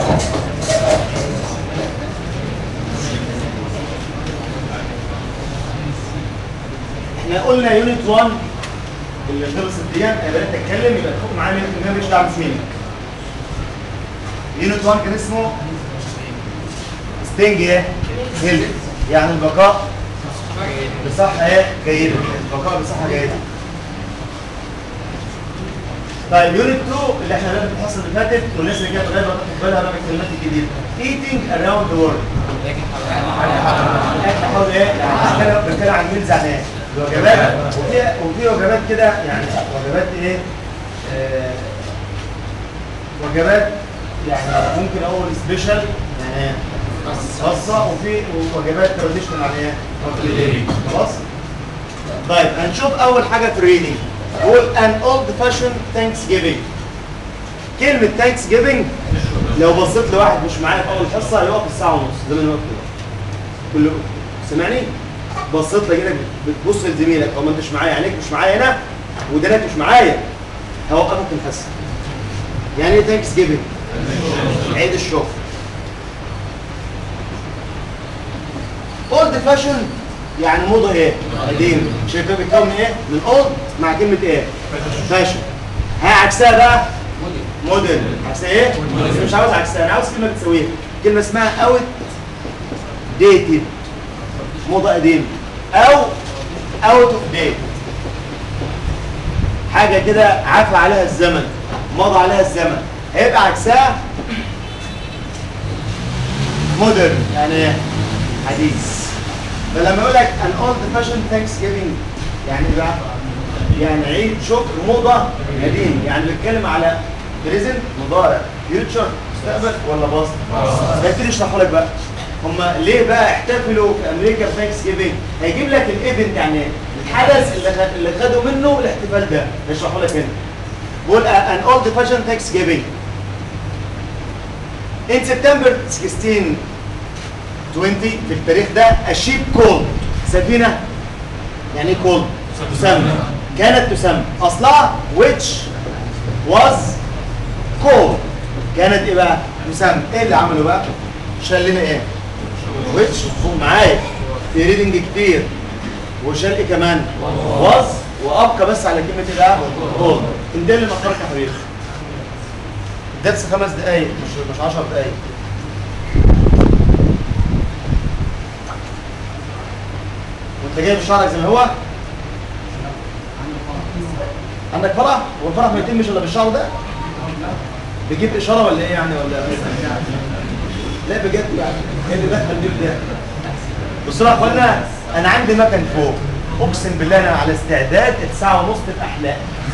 احنا قلنا يونت 1 اللي خلصت دي انا بدات اتكلم يبقى تاخد معايا 100% ماليش دعوه بسنينك يونت 1 كان اسمه ستينج ايه؟ هيلث يعني البقاء بصحه ايه؟ جيده البقاء بصحه جيده طيب يونت 2 اللي احنا قلنا في الحصه اللي فاتت والناس اللي كانت غايبه تاخد بالها بقى من الكلمات الجديده eating around the world الاكل حول ايه؟ يعني بنتكلم بنتكلم عن ميلز عن ايه؟ الوجبات وفي وفي وجبات كده يعني وجبات ايه؟ آه وجبات يعني ممكن اقول سبيشال يعني خاصه وفي وجبات تراديشنال يعني ايه؟ تقليدية. خلاص؟ طيب هنشوف اول حاجه في الريدنج قول an old fashioned thanksgiving كلمه thanksgiving لو بصيت لواحد مش معايا في اول حصه هيقف الساعه ونص زي ما انا واقف كده كله سامعني بصيت لك كده بتبص لزميلك او ما انتش معايا عينيك مش معايا هنا ودانك مش معايا هوقفك الحصه يعني ايه ثانكس جيفنج عيد الشكر اولد فاشن يعني موضه ايه قديم شايف بيتكون من ايه من اولد مع كلمه ايه فاشن ها عكسها بقى موديل عكسها ايه بس مش عاوز عكسها انا عاوز كلمه تساويها كلمه اسمها اوت ديتد موضه قديمه او اوت اوف ديت حاجه كده عفى عليها الزمن مضى عليها الزمن هيبقى عكسها مودرن يعني ايه حديث فلما يقول لك an old fashioned thanksgiving يعني إيه بقى يعني عيد شكر موضه قديم يعني بيتكلم على بريزنت مضارع فيوتشر مستقبل ولا باست هبتدي اشرحه لك بقى هم ليه بقى احتفلوا في امريكا بثانكس جيفنج هيجيب لك الايفنت يعني ايه الحدث اللي خد... اللي خدوا منه الاحتفال ده هشرحه لك هنا بقول an old fashioned thanksgiving in September 16 20 في التاريخ ده الشيب كولد سفينه يعني ايه كولد تسمى كانت تسمى اصلها which was cold كانت ايه بقى تسمى ايه اللي عملوا بقى شال لنا ايه which فوق معايا في ريدنج كتير وشال ايه كمان was وابقى بس على كلمه ايه بقى cold انت اللي مقرك يا حبيبي درس خمس دقايق مش مش 10 دقايق وانت جايب شعرك زي ما هو عندك فرح والفرح ما يتمش الا بالشعر ده بيجيب اشاره ولا ايه يعني ولا لا بجد يعني ايه اللي دخل البيت ده بصوا يا اخوانا انا عندي مكن فوق اقسم بالله انا على استعداد الساعه ونص تبقى احلام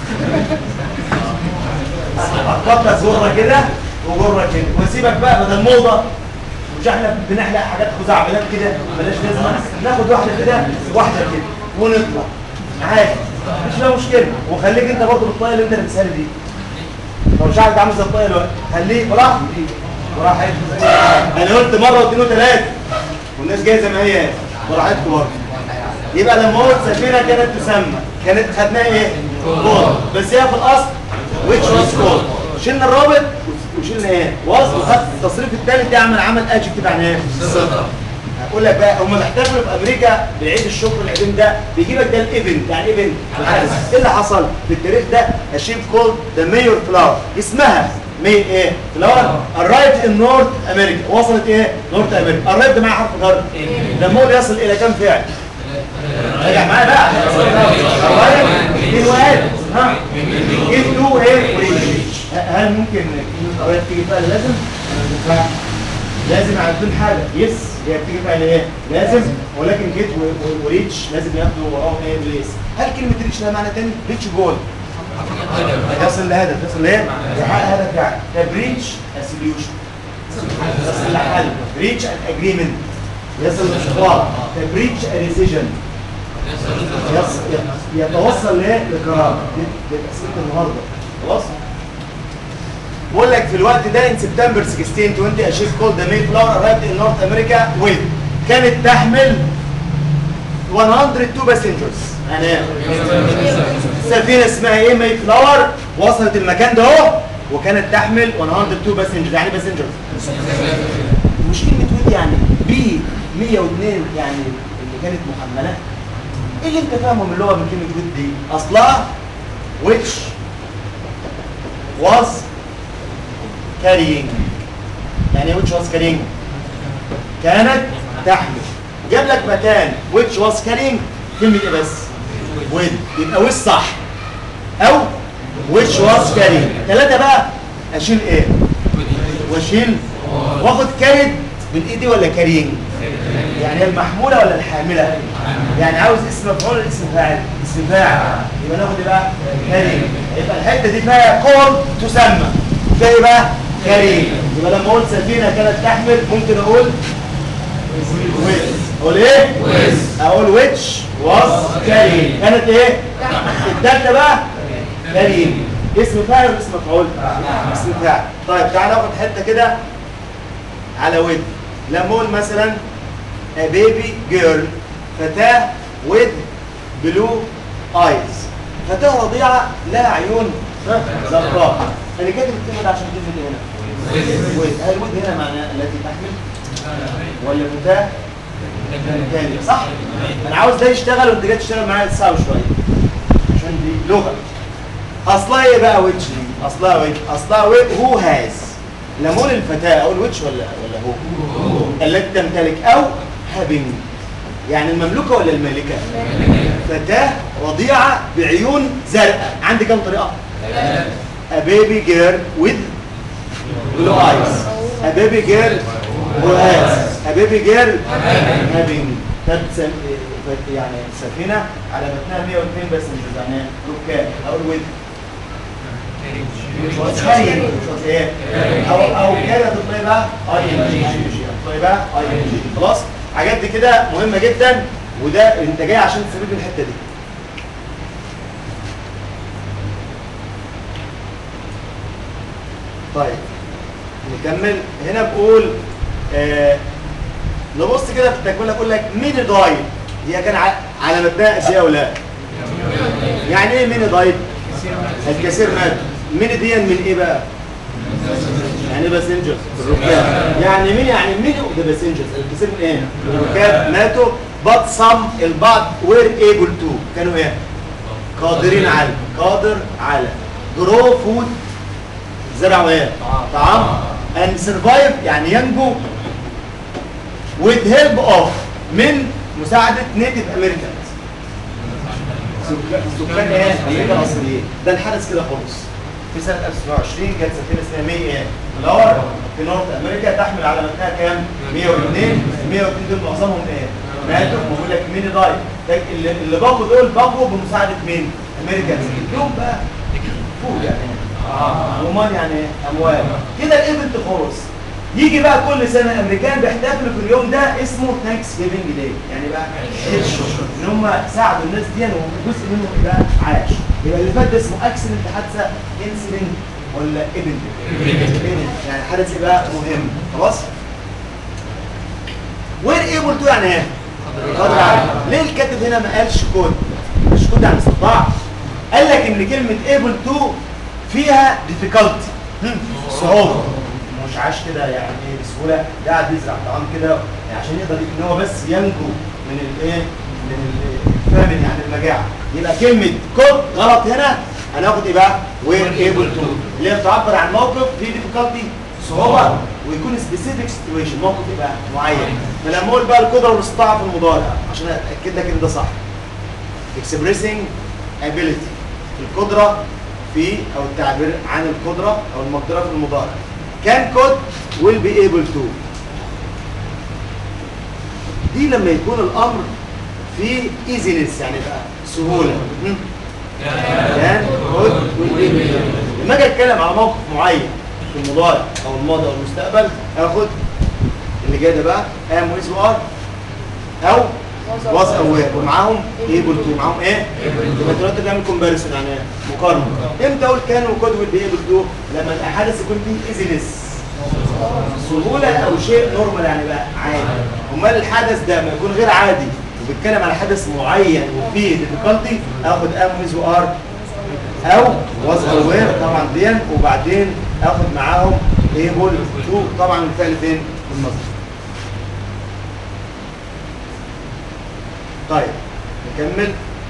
اخبط لك جره كده وجره كده واسيبك بقى بدل موضه مش احنا بنحلق حاجات خزعبلات كده ملاش لازمه ناخد واحده كده واحده كده ونطلع عادي مش فيها مشكله وخليك انت برضه بالطاقه اللي انت لابسها لي دي لو شعرك عامل زي الطاقه دلوقتي خليه براحتك براحتك انا قلت مره واثنين وثلاثه والناس جايه زي ما هي براحتكم برضه يبقى لما قلت سفينه كانت تسمى كانت خدناها ايه؟ كول بس هي في الاصل ويتش واز كول شلنا الرابط وشلنا ايه؟ واز وخدت التصريف الثالث يعمل عمل ادجكتيف يعني ايه؟ صفر هقول لك بقى هم بيحتفلوا في امريكا بعيد الشكر القديم ده بيجيب لك ده الايفنت يعني ايفنت الحدث ايه اللي حصل في التاريخ ده الشيب كولد ذا مايور فلاور اسمها مي ايه فلاور ارايفد ان نورث امريكا وصلت ايه نورث امريكا ارايفد مع حرف جر لما هو بيصل الى كام فعل راجع معايا بقى ارايفد اثنين واحد ها جيت تو ايه وريتش هل ممكن ارايفد تيجي فعل لازم لازم عارفين حاجه يس هي بتيجي فعل ايه لازم ولكن جيت و- و- وريتش لازم ياخدوا وراهم ايه بليس هل كلمه ريتش لها معنى تاني ريتش جول يصل لهدف يصل لايه يحقق هدف يعني طب ريتش سوليوشن يصل لحل ريتش ان اجريمنت يصل لاشتراك طب ريتش ديسيجن يتوصل لايه لقرار دي دي اسئله النهارده خلاص بقول لك في الوقت ده ان سبتمبر 16 20 a ship called the Mayflower arrived in North America with كانت تحمل 102 passengers يعني سفينه اسمها ايه ماي فلاور وصلت المكان ده اهو وكانت تحمل 102 باسنجر يعني باسنجر مش كلمه ويد يعني بي 102 يعني اللي كانت محمله ايه اللي انت فاهمه من اللغه من كلمه ويد دي اصلها which was carrying يعني ايه which was carrying كانت تحمل جاب لك مكان which was carrying كلمة ايه بس with يبقى with صح او which was carrying ثلاثة بقى اشيل ايه واشيل واخد كارد بالايدي ولا كارينج يعني هي المحمولة ولا الحاملة يعني عاوز اسم مفعول ولا اسم فاعل اسم فاعل يبقى ناخد ايه بقى كارينج يبقى الحتة دي فيها قول تسمى فيها ايه بقى كارينج يبقى لما اقول سفينة كانت تحمل ممكن اقول with اقول ايه with اقول which was carrying كانت ايه التالتة بقى carrying اسم فاعل ولا اسم مفعول اسم فاعل طيب تعالى ناخد حته كده على ود لما اقول مثلا a baby girl فتاة with blue eyes فتاة رضيعة لها عيون ها، زرقاء انا كاتب الكلمه ده عشان كلمه هنا ود هل ود هنا معناها التي تحمل ولا فتاة تاني صح انا عاوز ده يشتغل وانت جاي تشتغل معايا تساوي شويه عشان دي لغه اصلها ايه بقى ويتش دي اصلها ويتش اصلها هو هاز لما اقول الفتاه اقول ويتش ولا ولا هو التي تمتلك او هابينج يعني المملوكه ولا المالكه فتاه رضيعه بعيون زرقاء عندي كام طريقه a baby girl with blue eyes a baby girl who has a baby girl having كانت سم- يعني سفينة على متنها 102 بس مش يعني ركاب أقول with مش was carrying مش was ايه أو أو كده تطلع بقى اي ان جي تطلع بقى اي ان جي خلاص حاجات دي كده مهمة جدا وده انت جاي عشان تستفيد من الحتة دي طيب نكمل هنا بقول آه نبص كده في التكمله اقول لك ميني دايت هي كان ع- على مبناء قد ايه او لا يعني ايه ميني دايت الكثير مات ميني دي من ايه بقى يعني ايه باسنجرز الركاب يعني مين يعني مين ده باسنجرز الكثير من ايه الركاب ماتوا but some البعض were able to كانوا ايه قادرين على قادر على grow food زرعوا ايه طعام and survive يعني ينجو with help of من مساعدة native Americans سكان سكان ايه؟ امريكا الاصليين ده الحدث كده خلص في سنة 1920 جت سفينة اسمها مي ايه؟ فلاور في نورث امريكا تحمل على متنها كام؟ 102 102 دول معظمهم ايه؟ ماتوا بقول لك مين داي ده اللي اللي بقوا دول بقوا بمساعدة مين؟ امريكانز اليوم بقى فوق يعني رومان يعني اموال كده الايفنت خلص يجي بقى كل سنه الامريكان بيحتفلوا في اليوم ده اسمه ثانكس جيفنج داي يعني بقى عيد الشكر ان هم ساعدوا الناس دي وجزء منهم يبقى عاش يبقى اللي فات ده اسمه اكسيدنت حادثه انسيدنت ولا ايفنت يعني حدث يبقى مهم خلاص وين ايبل تو يعني ايه؟ قادر على ليه الكاتب هنا ما قالش كود مش كود يعني استطاع قال لك ان كلمه ايبل تو فيها ديفيكالتي صعوبه مش عاش كده يعني ايه بسهوله ده قاعد يزرع طعام كده يعني عشان يقدر ان هو بس ينجو من الايه من الفامن يعني المجاعه يبقى كلمه كود غلط هنا هناخد ايه بقى وير ايبل تو اللي هي بتعبر عن موقف فيه ديفيكالتي صعوبه ويكون سبيسيفيك سيتويشن موقف يبقى معين فلما اقول بقى القدره والاستطاعه في المضارع عشان اتاكد لك ان ده صح expressing ability القدره في او التعبير عن القدره او المقدره في المضارع can could will be able to دي لما يكون الامر في easiness يعني بقى سهوله م? كان could will be able to لما اجي اتكلم على موقف معين في المضارع او الماضي او المستقبل اخد اللي جاي ده بقى am with or او was aware ومعاهم able to معاهم ايه؟ يبقى دلوقتي بنعمل كومباريسون يعني إيه؟ مقارنه امتى اقول كان وكود will be able to لما الحدث يكون فيه ايزينس سهوله او شيء نورمال يعني بقى عادي امال الحدث ده ما يكون غير عادي وبيتكلم على حدث معين وفيه ديفيكالتي اخد ام ويز وار او was aware طبعا دي وبعدين اخد معاهم able to طبعا الفعل فين؟ في المصدر طيب نكمل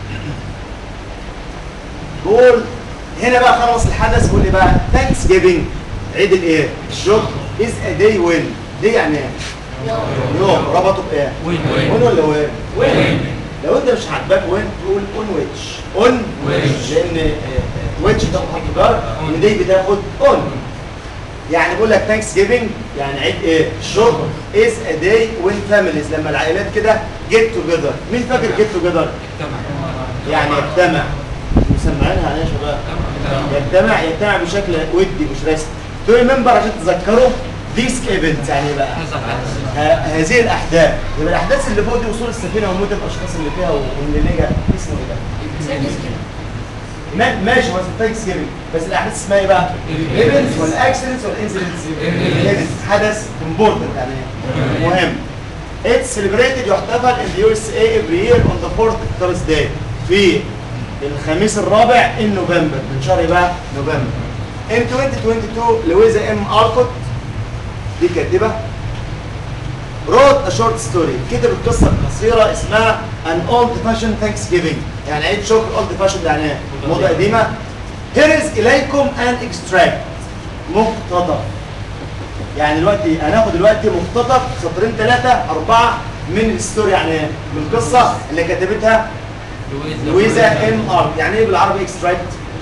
بقول هنا بقى خلص الحدث بيقول لي بقى ثانكس جيفنج عيد الايه؟ الشكر از ا داي وين دي يعني ايه؟ يوم ربطه بايه؟ وين وين ولا وين؟ وين لو انت مش عاجباك وين تقول اون ويتش اون Which. لان ويتش تاخد حرف جر ان دي بتاخد اون يعني بقول لك ثانكس جيفنج يعني عيد ايه؟ الشكر از ا داي وين فاميليز لما العائلات كده جيت توجذر مين فاكر جيت توجذر؟ يعني يجتمع مسمعينها يا شباب يجتمع يجتمع بشكل ودي مش رسمي تو ريمبر عشان تذكروا ذيس ايفنتس يعني إيه بقى ه- هذه الاحداث يبقى الاحداث اللي فوق دي وصول السفينه وموت الاشخاص اللي فيها واللي نجا اسمه ايه ده؟ ما- ماشي هو ثانكس جيفنج بس الاحداث اسمها ايه بقى؟ ايفنتس ولا اكسيدنتس ولا انسيدنتس؟ Events. حدث امبورتنت يعني إيه؟ مهم It's celebrated يحتفل in the USA every year on the fourth Thursday في الخميس الرابع in نوفمبر من شهر إيه بقى نوفمبر in 2022 لويزا ام اركوت دي كاتبه wrote a short story كتبت قصة قصيرة اسمها an old fashioned thanksgiving يعني عيد شكر old fashioned يعني ايه؟ موضة قديمة here is إليكم an extract مقتطف يعني دلوقتي هناخد دلوقتي مقتطف سطرين ثلاثة أربعة من الستوري يعني ايه؟ من القصة اللي كتبتها لويزا ام ار يعني ايه بالعربي اكستراكت؟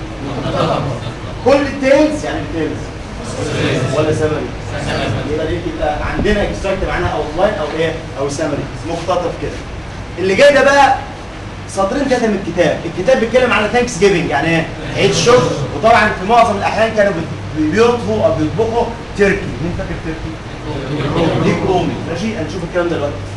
كل تيلز يعني تيلز ولا سمري يبقى دي يبقى عندنا اكستراكت معناها اوتلاين او ايه او سمري مقتطف كده اللي جاي ده بقى سطرين ثلاثه من الكتاب الكتاب بيتكلم على ثانكس جيفنج يعني ايه عيد شكر وطبعا في معظم الاحيان كانوا بي- بيطهوا او بيطبخوا تركي مين فاكر تركي ديك رومي ماشي هنشوف الكلام ده دلوقتي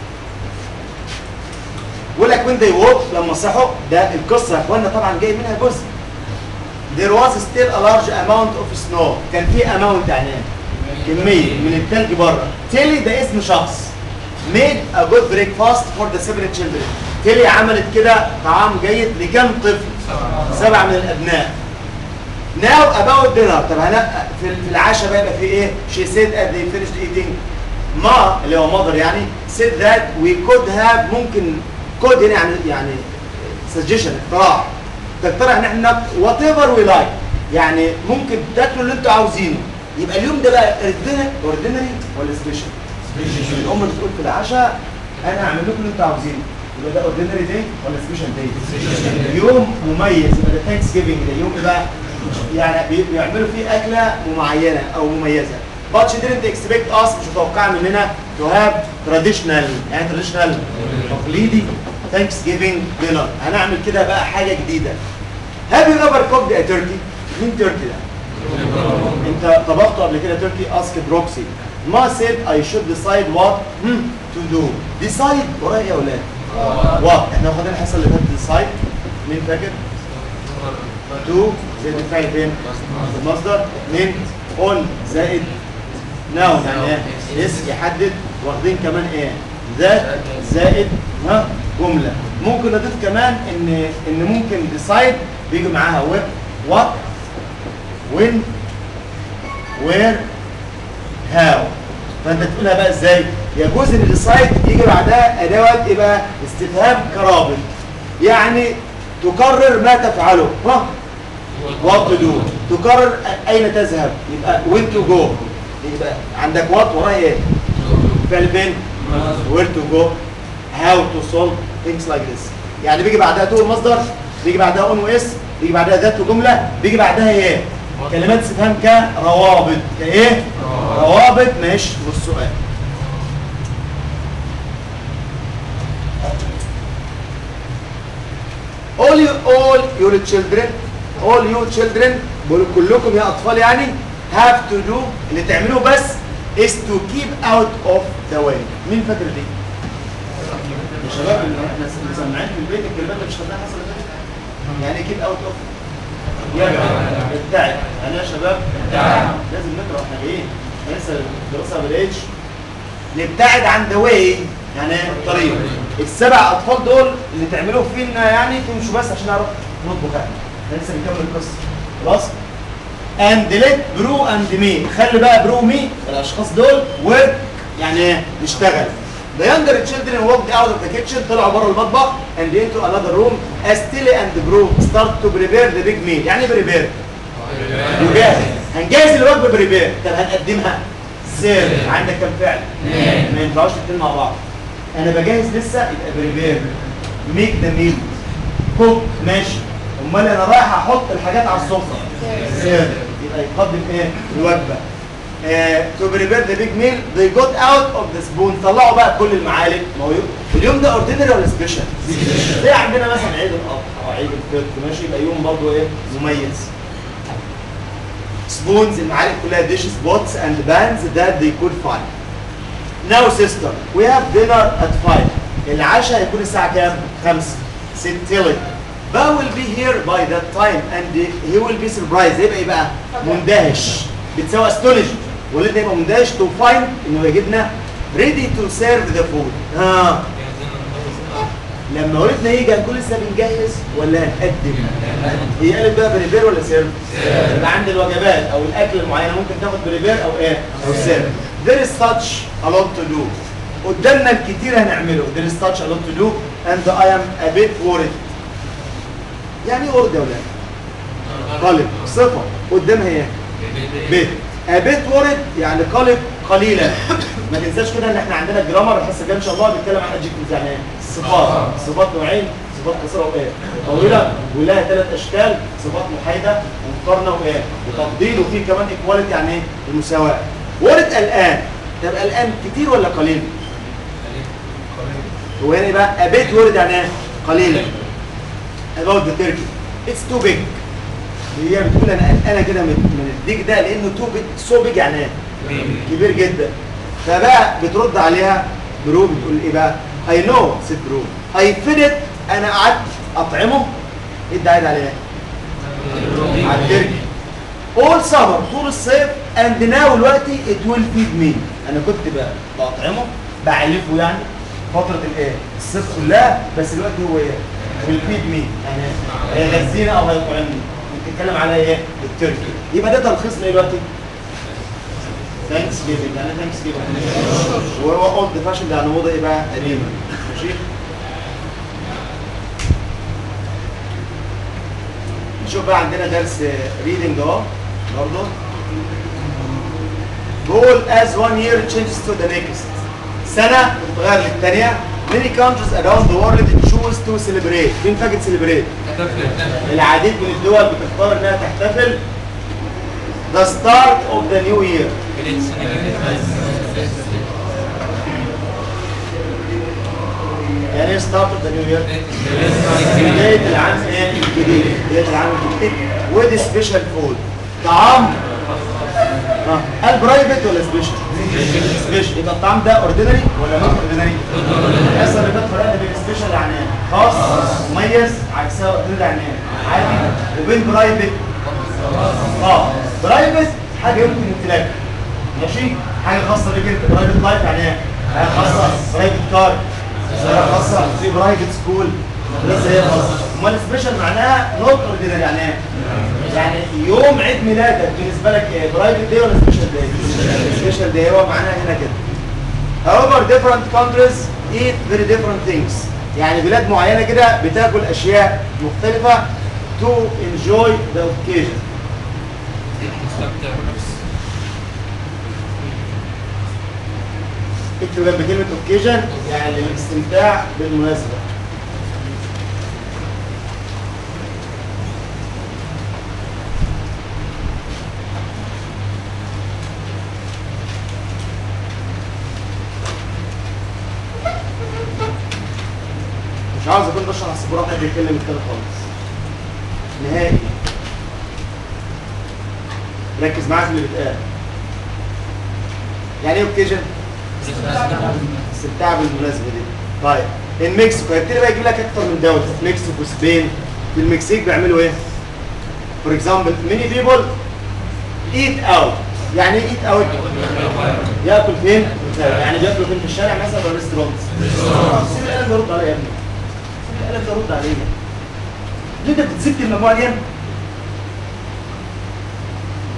بيقول لك وين they woke لما صحوا ده القصه يا اخوانا طبعا جاي منها جزء there was still a large amount of snow كان في amount يعني ايه؟ كميه من الثلج بره تيلي ده اسم شخص made a good breakfast for the seven children تيلي عملت كده طعام جيد لكم طفل سبعه من الابناء Now about dinner طب هنا في في العشاء بقى يبقى في ايه؟ She said as they finished eating ما اللي هو mother يعني said that we could have ممكن could هنا يعني يعني suggestion اقتراح تقترح ان احنا ناكل وات ايفر وي لايك يعني ممكن تاكلوا اللي انتوا عاوزينه يبقى اليوم ده بقى اوردينري ولا سبيشال؟ الام بتقول في العشاء انا هعمل لكم اللي انتوا عاوزينه يبقى ده اوردينري داي ولا سبيشال داي؟ يوم مميز يبقى ده ثانكس جيفنج ده يوم إيه بقى يعني بي- بيعملوا فيه اكله معينه او مميزه but she didn't expect us مش متوقعه مننا to have traditional يعني traditional تقليدي ثانكس جيفنج دينر هنعمل كده بقى حاجه جديده have you ever cooked a turkey مين تركي ده؟ انت طبخته قبل كده تركي asked روكسي ما said I should decide what hmm, to do decide ورايا ايه يا اولاد؟ what احنا واخدين الحصه اللي فاتت decide مين فاكر؟ to زائد الفعل فين؟ في المصدر من on زائد noun يعني ايه؟ اسم يحدد واخدين كمان ايه؟ ذات زائد ها جمله ممكن نضيف كمان ان ان ممكن decide بيجي معاها where what when where how فانت تقولها بقى ازاي يجوز ان السايت يجي بعدها ادوات يبقى استفهام كرابط يعني تكرر ما تفعله ها وات تو دو تكرر اين تذهب يبقى وين تو جو يبقى عندك وات وراها ايه فعل فين وير تو جو هاو تو سولف ثينكس لايك ذس يعني بيجي بعدها تو المصدر بيجي بعدها اون واس بيجي بعدها ذات وجمله بيجي بعدها ايه كلمات استفهام كروابط كايه روابط مش والسؤال all you all your children all you children بقول كلكم يا اطفال يعني have to do اللي تعملوه بس is to keep out of the way مين فاكر دي؟ يا شباب اللي احنا مسمعين في البيت الكلمات اللي مش خدناها حصلت يعني keep out of يبعد ابتعد يعني يا شباب لازم نقرا احنا جايين احنا لسه الدراسه ما بدأتش نبتعد عن ذا واي يعني الطريق السبع اطفال دول اللي تعملوه فينا يعني تمشوا بس عشان نعرف نطبخ احنا احنا لسه بنكمل القصه خلاص and let برو and me خلي بقى برو مي الاشخاص دول work يعني ايه نشتغل The younger children walked out of the kitchen طلعوا بره المطبخ and into another room as Tilly and Bro start to prepare the big meal يعني prepare يجهز هنجهز الوجبه بريبير طب هنقدمها سير عندك كم فعل ما ينفعوش الاثنين مع بعض انا بجهز لسه يبقى بريبير ميك ذا ميل كوك ماشي امال انا رايح احط الحاجات على السفره سير يبقى يقدم ايه الوجبه تو بريبير ذا بيج ميل they got out of the spoon طلعوا بقى كل المعالق ما هو يوم- اليوم ده اوردينري ولا سبيشال؟ زي عندنا مثلا عيد الاضحى او عيد الفطر ماشي يبقى يوم برضه ايه مميز spoons المعالق كلها dishes pots and pans that they could find. Now sister, we have dinner at 5. العشاء هيكون الساعة كام؟ 5. ست تيلي. Ba will be here by that time and he will be surprised. يبقى ايه بقى؟ مندهش. بتساوي astonished. ولد يبقى مندهش to find انه يجدنا ready to serve the food. ها لما ولدنا يجي هنكون لسه بنجهز ولا هنقدم؟ هي قالت بقى بريبير ولا سيرف؟ يبقى عند الوجبات او الاكل المعينه ممكن تاخد بريبير او ايه؟ او سيرف. There is such a lot to do. قدامنا الكتير هنعمله. There is such a lot to do and I am a bit worried. يعني ايه worried يا ولاد؟ قلق صفه قدامها ايه؟ بيت a bit worried يعني قلق قليلا ما تنساش كده ان احنا عندنا جرامر الحصه الجايه ان شاء الله بيتكلم عن adjectives يعني ايه؟ صفات صفات نوعين صفات قصيره وايه؟ طويله ولها ثلاث اشكال صفات محايده ومقارنه وايه؟ وتفضيل وفي كمان ايكواليتي يعني ايه؟ المساواه worried الان طب الان كتير ولا قليل؟ هو هنا بقى a bit worried يعني ايه؟ قليلا about the turkey it's too big هي بتقول انا قلقانه كده من من الديك ده لانه تو بيج سو بيج يعني ايه؟ كبير جدا فبقى بترد عليها برو بتقول ايه بقى؟ اي نو ست برو اي فيدت انا قعدت اطعمه ايه ده عايد عليها؟ على التركي اول سمر طول الصيف اند ناو دلوقتي ات ويل فيد مي انا كنت بقى بطعمه بعلفه يعني فتره الايه؟ الصيف كلها بس دلوقتي هو ايه؟ ويل فيد مي يعني هيغذينا او هيطعمني بتتكلم على ايه؟ التركي يبقى ده تلخيصنا ايه دلوقتي؟ ثانكس جيفنج يعني ثانكس جيفنج وهو اولد فاشن ده موضه ايه بقى؟ قديمه ماشي؟ نشوف بقى عندنا درس ريدنج اهو برضه goal as one year changes to the next سنة بتتغير للثانية many countries around the world choose to celebrate مين فاكر celebrate؟ العديد من الدول بتختار انها تحتفل the start of the new year يعني ايه start of the new year؟ بداية العام ايه الجديد بداية العام الجديد with special food طعام اه البرايفت ولا سبيشال؟ سبيشال يبقى الطعام ده اوردينري ولا نوت اوردينري؟ الحصه اللي فاتت فرقنا بين سبيشال يعني ايه؟ خاص مميز عكسها اوردينري يعني ايه؟ عادي وبين برايفت اه برايفت حاجه يمكن امتلاكها ماشي؟ حاجه خاصه بيك انت برايفت لايف يعني ايه؟ حاجه خاصه برايفت كار سياره خاصه في برايفت سكول مدرسه هي خاصه امال سبيشال معناها نوت اوردينري يعني ايه؟ يعني يوم عيد ميلادك بالنسبه لك ايه برايفت داي ولا سبيشال داي؟ سبيشال داي هو معناها هنا كده. However different countries eat very different things. يعني بلاد معينه كده بتاكل اشياء مختلفه to enjoy the occasion. اكتب جنب كلمه occasion يعني الاستمتاع بالمناسبه. مش عاوز اكون بشرح على السبوره حد بيتكلم كده خالص نهائي ركز معايا في اللي بيتقال يعني ايه اوكيجن؟ استمتاع بالمناسبه دي طيب المكسيكو هيبتدي بقى يجيب لك اكتر من دوله مكسيكو سبين في المكسيك بيعملوا ايه؟ فور اكزامبل ميني بيبول ايت اوت يعني ايه ايت اوت؟ ياكل فين؟ يعني بياكلوا فين في الشارع مثلا ولا ريستورانت؟ سيب القلم يرد عليا يا ابني القلم ده رد عليا ليه انت بتزيد المجموعه دي؟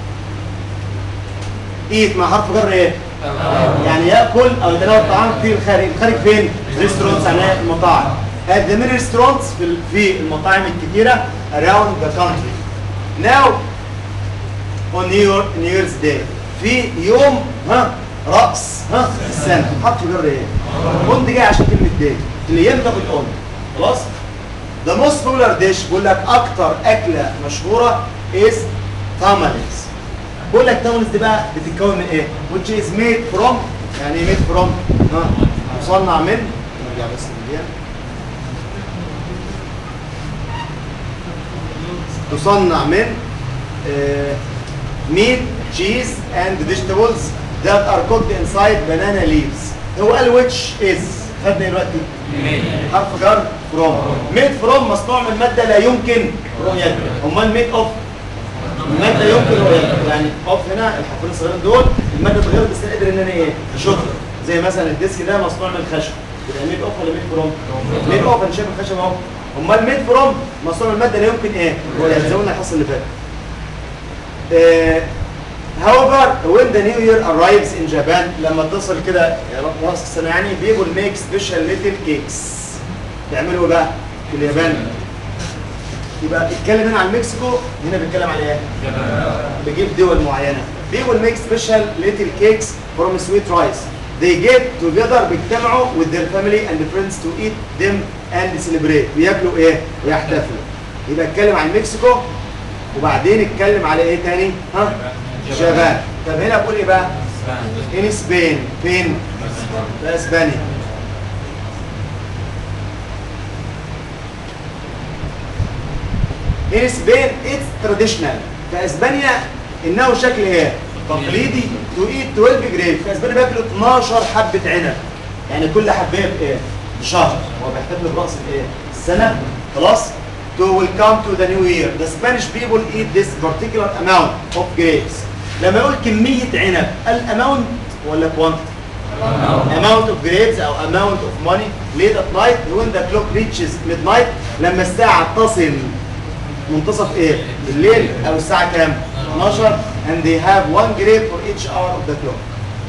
ايت مع حرف جر ايه يعني ياكل او يتناول الطعام في الخارج الخارج فين ريستورانتس يعني المطاعم at the many restaurants في ال- في المطاعم الكتيره around the country now on New Year New Year's Day في يوم ها رأس ها السنة حط جر ايه؟ كنت جاي عشان كلمة داي الايام ده بتقول خلاص؟ The most popular dish بيقول لك أكتر أكلة مشهورة is tamales بقول لك tamales دي بقى بتتكون من إيه؟ which is made from يعني إيه made from؟ ها مصنع من نرجع بس للدقيقة. تصنع من آه، meat, cheese and vegetables that are cooked inside banana leaves هو قال which is خدنا ايه دلوقتي حرف جر from made from مصنوع من مادة لا يمكن رؤيتها امال made of مادة يمكن رؤيتها يعني of هنا الحرفين الصغيرين دول المادة اتغيرت بس انا قادر ان انا ايه اشوفها زي مثلا الديسك ده مصنوع من الخشب يبقى made of ولا made from made of انا شايف الخشب اهو امال made from مصنوع من المادة لا يمكن ايه رؤيتها زي ما قلنا الحصة اللي فاتت آه، however when the new year arrives in Japan لما تصل كده راس السنه يعني people make special little cakes بيعملوا إيه بقى في اليابان يبقى اتكلم هنا عن مكسيكو هنا بيتكلم على ايه بيجيب دول معينه people make special little cakes from sweet rice they get together بيجتمعوا with their family and friends to eat them and celebrate بياكلوا ايه ويحتفلوا يبقى اتكلم عن مكسيكو وبعدين اتكلم على ايه تاني ها شباب طب هنا بقول ايه بقى ان سبين فين في اسبانيا ان سبين اتس تراديشنال في اسبانيا انه شكل ايه تقليدي تو ايت 12 جريب في اسبانيا بياكلوا 12 حبه عنب يعني كل حبايه بايه بشهر هو بيحتفل براس الايه السنه خلاص to welcome to the new year the Spanish people eat this particular amount of grapes لما يقول كميه عنب الاماونت ولا quantity amount of grapes او amount of money late at night when the clock reaches midnight لما الساعه تصل منتصف ايه الليل او الساعه كام 12 and they have one grape for each hour of the clock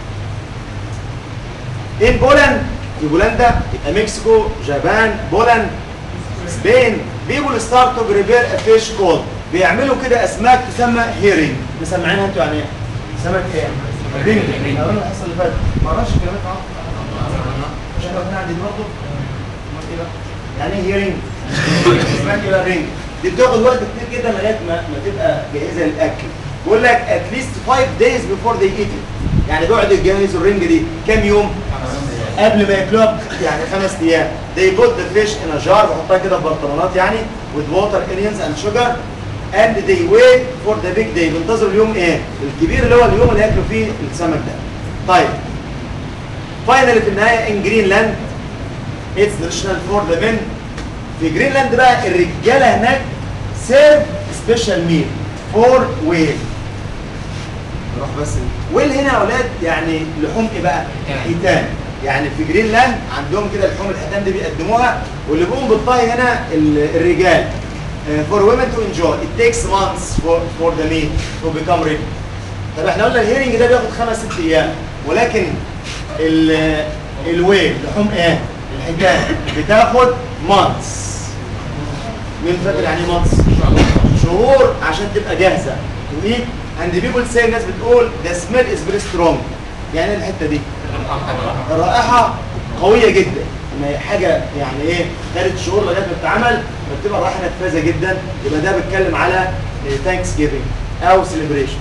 in Poland في بولندا يبقى مكسيكو جابان بولند سبين people start to prepare a fish called بيعملوا كده اسماك تسمى هيرنج مسمعينها انتوا يعني ايه سمك ايه رينج انا قلنا الحصه اللي فاتت ما قراش الكلمات معاهم مش احنا واخدين عندي برضه امال ايه بقى يعني ايه هيرنج اسمها كده رينج دي بتاخد وقت كتير جدا لغايه ما ما تبقى جاهزه للاكل بيقول لك at least 5 days before they eat it يعني بيقعدوا يجهزوا الرنج دي كام يوم قبل ما ياكلوها يعني خمس ايام they put the fish in a jar بحطها كده في برطمانات يعني with water onions and sugar and they wait for the big day بينتظروا اليوم ايه الكبير اللي هو اليوم اللي هياكلوا فيه السمك ده طيب فاينل في النهايه in Greenland it's traditional for the men في جرينلاند بقى الرجاله هناك سيرف سبيشال ميل فور ويل نروح بس ويل هنا يا اولاد يعني لحوم ايه بقى؟ حيتان يعني في جرينلاند عندهم كده لحوم الحيتان دي بيقدموها واللي بيقوم بالطهي هنا ال- الرجال فور women to enjoy it takes months for for the meat to become ready طب احنا قلنا الهيرنج ده بياخد خمس ست ايام ولكن ال- الويل لحوم ايه؟ الحيتان بتاخد months مين فاكر يعني ايه months؟ شهور عشان تبقى جاهزه to eat and the people say الناس بتقول the smell is very strong يعني ايه الحته دي؟ الرائحه قويه جدا ان هي حاجه يعني ايه ثلاث شهور لغايه ما بتتعمل فبتبقى الرائحه نفاذه جدا يبقى ده بيتكلم على ثانكس جيفنج او سيلبريشن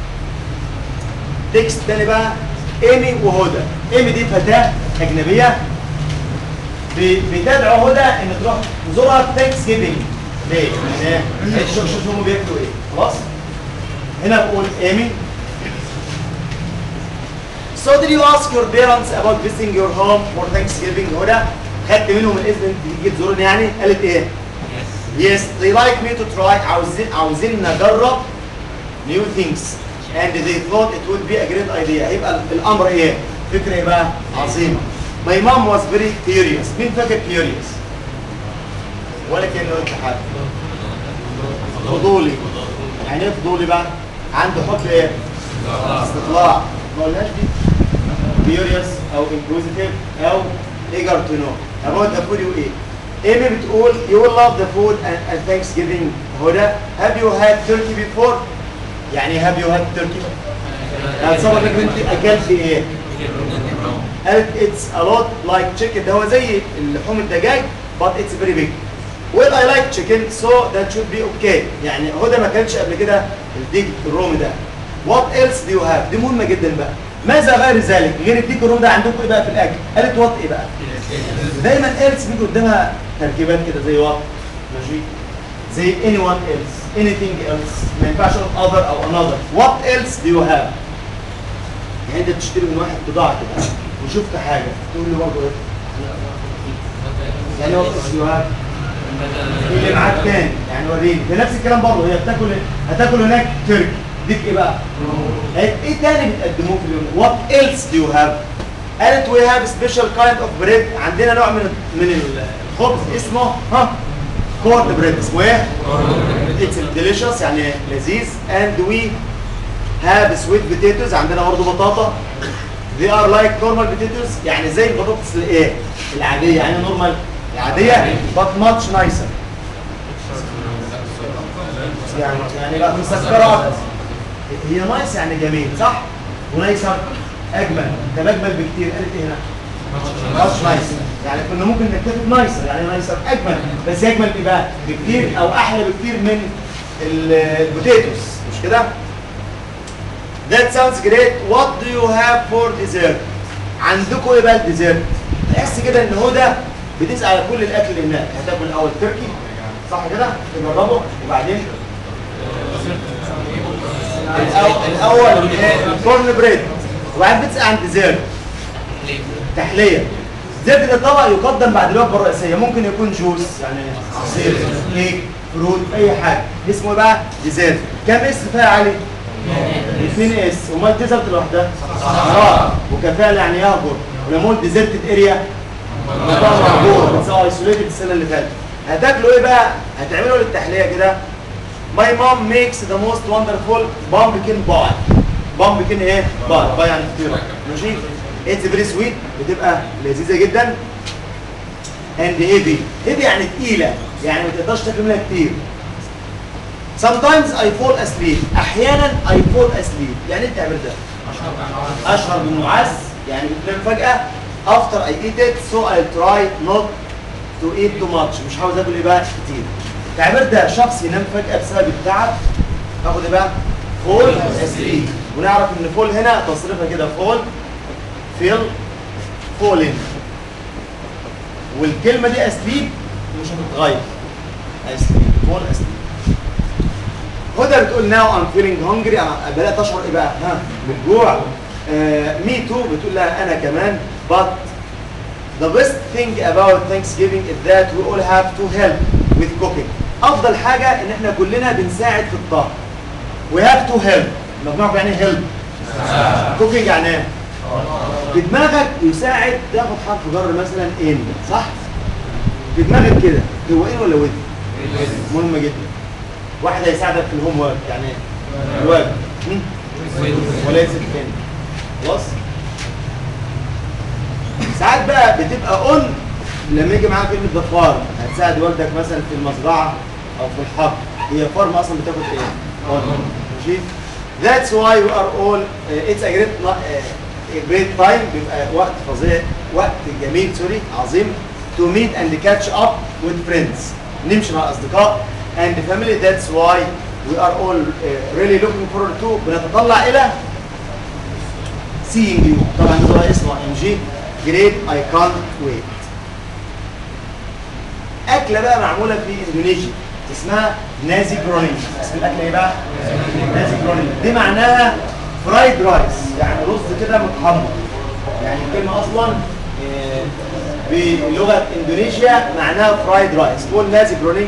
تكست تاني بقى ايمي وهدى ايمي دي فتاه اجنبيه ب- بتدعو هدى ان تروح تزورها ثانكس جيفنج ليه؟ ليه؟ شوف شوف هم بياكلوا ايه خلاص هنا بقول ايمي So did you ask your parents about visiting your home for Thanksgiving هدى؟ خدت منهم الاذن انت تيجي تزورني يعني؟ قالت ايه؟ Yes, they like me to try عاوزين عاوزين نجرب new things and they thought it would be a great idea هيبقى الامر ايه؟ فكره ايه بقى؟ عظيمه. My mom was very curious. مين فاكر curious؟ ولا كأنه قلت حاجه. فضولي. يعني ايه فضولي بقى؟ عنده حب ايه؟ استطلاع ما قلناش دي curious او inquisitive او eager to know about the food you eat ايمي بتقول you will love the food and, and Thanksgiving هدى have you had turkey before يعني have you had turkey هتصور انك انت اكلت ايه قالت it's a lot like chicken ده هو زي اللحوم الدجاج but it's very big well I like chicken so that should be okay يعني هدى ما كانش قبل كده الديك الرومي ده what else do you have دي مهمة جدا بقى ماذا غير ذلك غير الديك الرومي ده عندكم ايه بقى في الاكل قالت what ايه بقى دايما else بيجي قدامها تركيبات كده زي what ماشي زي anyone else anything else ما ينفعش اقول other او another what else do you have يعني انت بتشتري من واحد بضاعه كده وشفت حاجه تقول له برضه ايه يعني what else do you have اللي معاك تاني يعني وريني ده نفس الكلام برضه هي بتاكل هتاكل هناك تركي ديك ايه بقى؟ قالت ايه تاني بتقدموه في اليوم ده؟ What else do you have؟ قالت we have special kind of bread عندنا نوع من من الخبز اسمه ها كورن بريد اسمه ايه؟ It's delicious يعني لذيذ and we have sweet potatoes عندنا برضه بطاطا they are like normal potatoes يعني زي البطاطس الايه؟ العادية يعني نورمال العادية but much nicer يعني يعني لا مسكرة أكتر. هي نايس يعني جميل صح؟ ونايسر أجمل طب أجمل بكتير قالت إيه هنا؟ ماتش نايسر يعني كنا ممكن نكتب نايسر يعني نايسر أجمل بس أجمل إيه بقى؟ بكتير أو أحلى بكتير من ال- البوتيتوس مش كده؟ That sounds great. What do you have for dessert? عندكم ايه بقى الديزرت؟ تحس كده ان هدى بتسأل على كل الاكل اللي هناك، هتاكل الاول تركي صح كده؟ تجربه وبعدين الأول- الاول الكورن بريد وبعدين بتسأل عن ديزرت تحليه زيت الطبق يقدم بعد الوجبه الرئيسيه ممكن يكون جوس يعني عصير كيك فروت اي حاجه اسمه إيه بقى ديزرت كم اسم فيها علي؟ اثنين اس امال ديزرت لوحدها؟ اه وكفاءه يعني يهجر ولما قلت ديزرتد اريا بقى موجود بتساوي ايسوليتد السنه اللي فاتت هتاكلوا ايه بقى؟ هتعملوا للتحليه كده My mom makes the most wonderful pumpkin pie. pumpkin ايه؟ pie. pie يعني فطيرة. ماشي؟ It's very sweet بتبقى لذيذة جدا. And heavy. heavy يعني تقيلة. يعني ما تقدرش تاكل منها كتير. Sometimes I fall asleep. أحيانا I fall asleep. يعني إيه بتعمل ده؟ أشعر بالنعاس يعني بتنام فجأة. After I eat it so I'll try not to eat too much. مش عاوز آكل إيه بقى؟ كتير. التعبير ده شخص ينام فجأة بسبب التعب اخد ايه بقى؟ فول اسليب ونعرف ان فول هنا تصريفها كده فول فيل فولن والكلمة دي اسليب مش هتتغير اسليب فول اسليب هدى بتقول ناو ام فيلينج هونجري انا بدات اشعر ايه بقى؟ ها بالجوع مي تو بتقول لها انا كمان but The best thing about Thanksgiving is that we all have to help with cooking. أفضل حاجة إن إحنا كلنا بنساعد في الطبخ. We have to help. مجموعة يعني help. cooking يعني إيه؟ في دماغك يساعد تاخد حرف جر مثلا إن صح؟ في دماغك كده هو إن ولا ود؟ مهم جدا. واحد هيساعدك في الهوم ورك يعني إيه؟ الواجب. هم؟ وليس إن. خلاص؟ ساعات بقى بتبقى اون لما يجي معاها كلمه ذا فارم هتساعد والدك مثلا في المزرعه او في الحقل هي فارم اصلا بتاخد ايه؟ اون ماشي That's why we are all uh, it's a great uh, a great time بيبقى وقت فظيع وقت جميل سوري عظيم to meet and catch up with friends نمشي مع الاصدقاء and family that's why we are all uh, really looking forward to بنتطلع الى seeing you طبعا ده اسمه ام جي جريت اي كانت ويت اكله بقى معموله في اندونيسيا اسمها نازي جرونينج اسم الاكله ايه بقى نازي جرونينج دي معناها فرايد رايس يعني رز كده متحمر يعني الكلمه اصلا آه، بلغه اندونيسيا معناها فرايد رايس تقول نازي جرونينج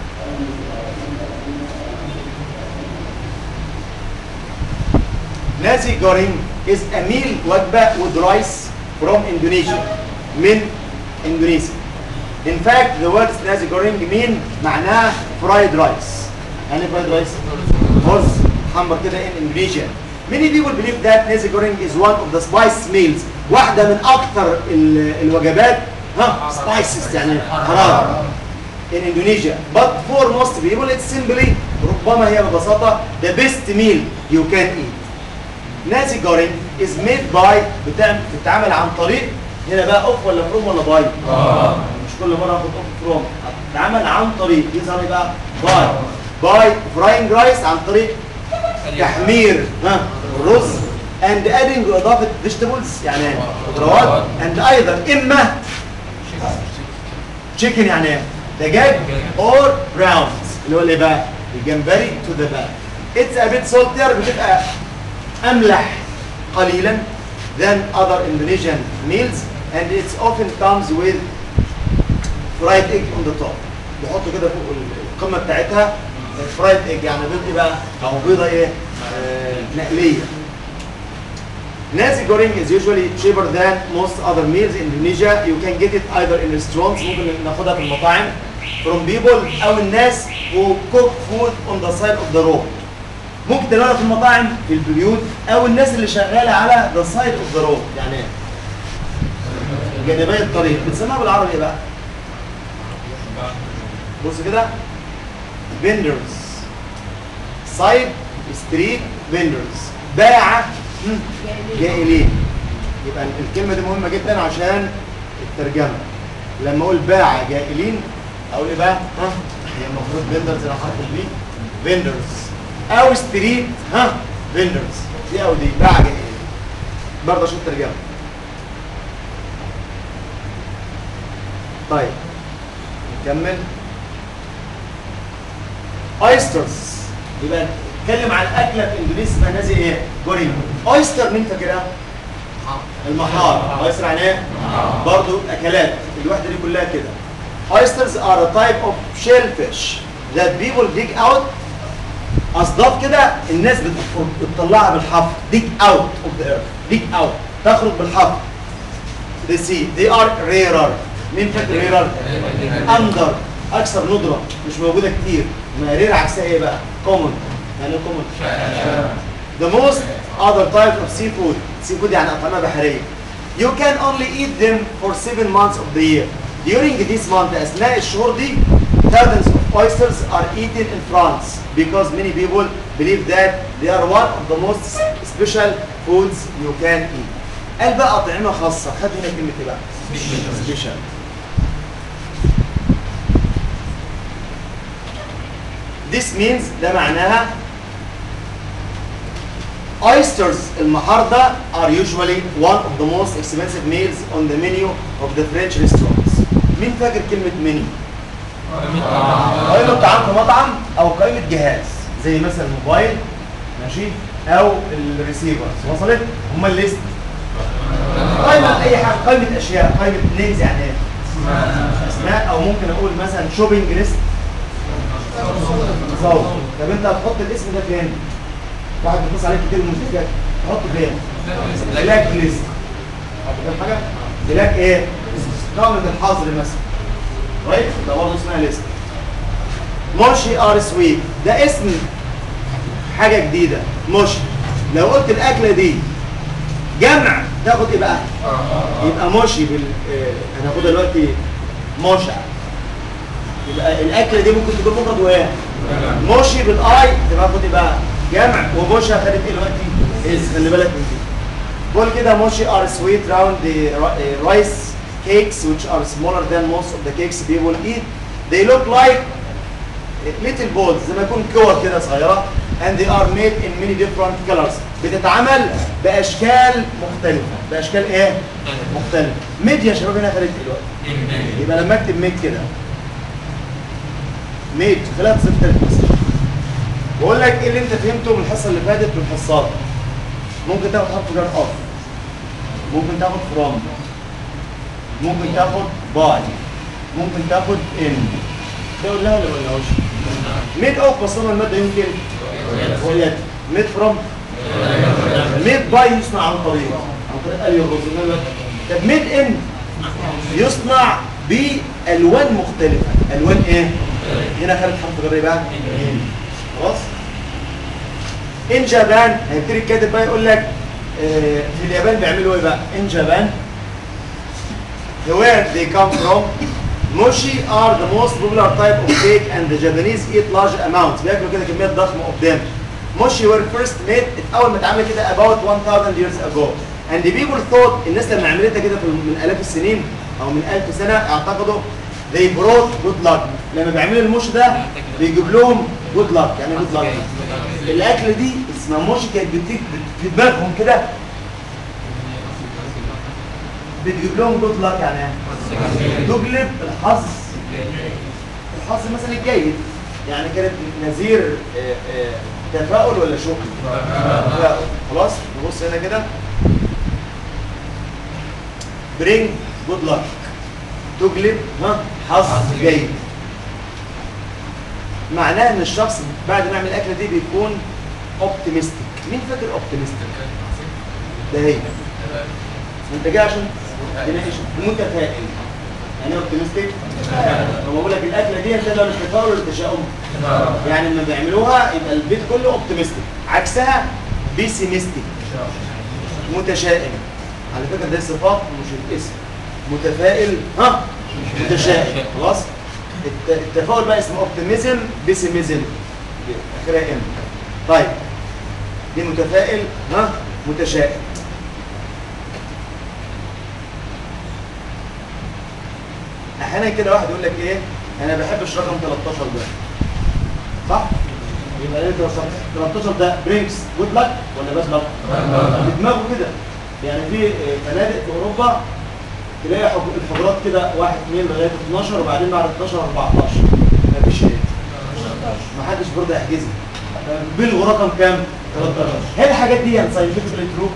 نازي جورينج is a meal وجبة with rice from Indonesia من إندونيسيا. In fact, the word نازي جورينج mean معناها fried rice. يعني fried rice رز محمر كده in Indonesia. many people believe that nasi goreng is one of the spice meals واحده من اكثر ال- الوجبات ها spices يعني حراره in Indonesia but for most people it's simply ربما هي ببساطه the best meal you can eat ناسي جارين is made by بتعمل بتتعمل عن طريق هنا بقى اوف ولا فروم ولا باي مش كل مره اخد اوف فروم بتتعمل عن طريق يظهر ايه بقى باي باي فراينج رايس عن طريق تحمير ها الرز and adding اضافه vegetables يعني خضروات and ايضا اما chicken يعني ايه دجاج or browns اللي هو الايه بقى الجمبري to the back it's a bit saltier بتبقى املح قليلا than other Indonesian meals and it often comes with fried egg on the top بيحطوا كده فوق القمه بتاعتها فرايد ايج يعني بيض ايه بقى او بيضه ايه آه مقليه Nasi goreng is usually cheaper than most other meals in Indonesia. You can get it either in restaurants ممكن ناخدها في المطاعم from people أو الناس who cook food on the side of the road. ممكن تلاقيها في المطاعم في البيوت أو الناس اللي شغالة على the side of the road يعني إيه؟ جانبي الطريق بتسميها بالعربي ايه بقى؟ بص كده vendors side street vendors باعة مم، جائلين يبقى الكلمة دي مهمة جدا عشان الترجمة لما اقول باعة جائلين اقول ايه بقى؟ ها هي المفروض vendors انا حاطط دي vendors او ستريت ها vendors دي او دي باعة جائلين برضه عشان الترجمة طيب نكمل اويسترز يبقى نتكلم عن اكله في اندونيسيا اسمها نازي ايه؟ جورينج اويستر مين فاكرها؟ المحار اويستر يعني ايه؟ برضه اكلات الوحده دي كلها كده oysters are a type of shellfish that people dig out اصداف كده الناس بت- بتطلعها بالحفر dig out of the earth dig out تخرج بالحفر the sea they are rarer مين فاكر rarer؟ اندر اكثر ندره مش موجوده كتير ما رير عكسها ايه بقى common يعني ايه common the most other type of seafood seafood يعني اطعمه بحريه you can only eat them for seven months of the year during this month اثناء الشهور دي thousands of oysters are eaten in France because many people believe that they are one of the most special foods you can eat قال بقى اطعمه خاصه خد هنا كلمه ايه بقى special This means ده معناها oysters المحار ده are usually one of the most expensive meals on the menu of the French restaurants. مين فاكر كلمة منيو؟ قائمة طعام في مطعم أو قائمة جهاز زي مثلا موبايل ماشي أو الريسيفرز وصلت؟ هما الليست قائمة أي حاجة قائمة أشياء قائمة نيمز يعني إيه؟ أسماء أو ممكن أقول مثلا شوبينج ليست تصور طب انت هتحط الاسم ده فين؟ واحد بيتصل عليك كتير منتجات تحطه فين؟ بلاك ليست فاهم حاجه؟ بلاك ايه؟ قائمة الحظر مثلا رايت؟ ده برضه اسمها ليست موشي ار سويت ده اسم حاجة جديدة موشي لو قلت الأكلة دي جمع تاخد ايه بقى؟ يبقى موشي بال اه هناخدها دلوقتي موشع يبقى الاكله دي ممكن تكون مفرد وايه موشي بالاي تبقى خد بقى جمع وموشا خدت ايه دلوقتي از خلي بالك من دي بقول كده موشي ار سويت راوند رايس cakes which are smaller than most of the cakes people eat they look like little balls زي ما يكون كور كده صغيره and they are made in many different colors بتتعمل باشكال مختلفه باشكال ايه مختلفه ميد يا شباب هنا خدت ايه دلوقتي يبقى لما اكتب ميد كده ميد خلال صفر ثالث بس بقول لك ايه اللي انت فهمته من الحصه اللي فاتت من الحصات ممكن تاخد حرف جر اوف ممكن تاخد فروم ممكن تاخد باي ممكن تاخد ان تقول لها ولا ما قلناهوش ميد اوف بصمه الماده يمكن ويد ميد فروم ميد باي يصنع عن طريق عن طريق الي الرز إنما طب ميد ان يصنع بالوان مختلفه الوان ايه هنا خدت حرف جر بقى خلاص ان جابان هيبتدي الكاتب بقى يقول لك آه، في اليابان بيعملوا ايه بقى ان جابان where they come from mochi are the most popular type of cake and the Japanese eat large amounts بياكلوا كده كميات ضخمه قدام mochi were first made اول ما اتعمل كده about 1000 years ago and the people thought الناس لما عملتها كده في- من الاف السنين او من 1000 سنه اعتقدوا they brought good luck لما بيعملوا الموش ده بيجيب لهم good luck يعني good luck الاكله دي اسمها موشي كانت بتيجي في دماغهم كده بتجيب لهم جود لاك يعني ايه؟ تجلب الحظ الحظ مثلا الجيد يعني كانت نذير آه، آه، تفاؤل ولا شكر؟ تفاؤل خلاص نبص هنا كده برينج جود لاك تجلب ها حظ جيد معناه ان الشخص بعد ما يعمل الاكله دي بيكون اوبتيمستيك مين فاكر اوبتيمستيك ده هي انت جاي عشان تناقش متفائل يعني ايه اوبتيمستيك هو بقول لك الاكله دي انت مش تفاؤل ولا تشاؤم يعني لما بيعملوها يبقى البيت كله اوبتيمستيك عكسها بيسيمستيك متشائم على فكره ده صفات مش الاسم متفائل ها متشائم خلاص الت- التفاؤل بقى اسمه اوبتيميزم بيسيميزم اخرها ام طيب دي متفائل ها متشائم احيانا كده واحد يقول لك ايه انا ما بحبش رقم 13 ده صح يبقى ايه 13 ده برينكس جود لك ولا بس لك بدماغه كده يعني في آه، فنادق في اوروبا تلاقي حج- الحجرات كده 1 2 لغايه 12 وبعدين بعد 12 14 مفيش ايه ما حدش برضه يحجزها بيلغوا رقم كام 13 هل الحاجات دي يعني ساينتفكلي ترو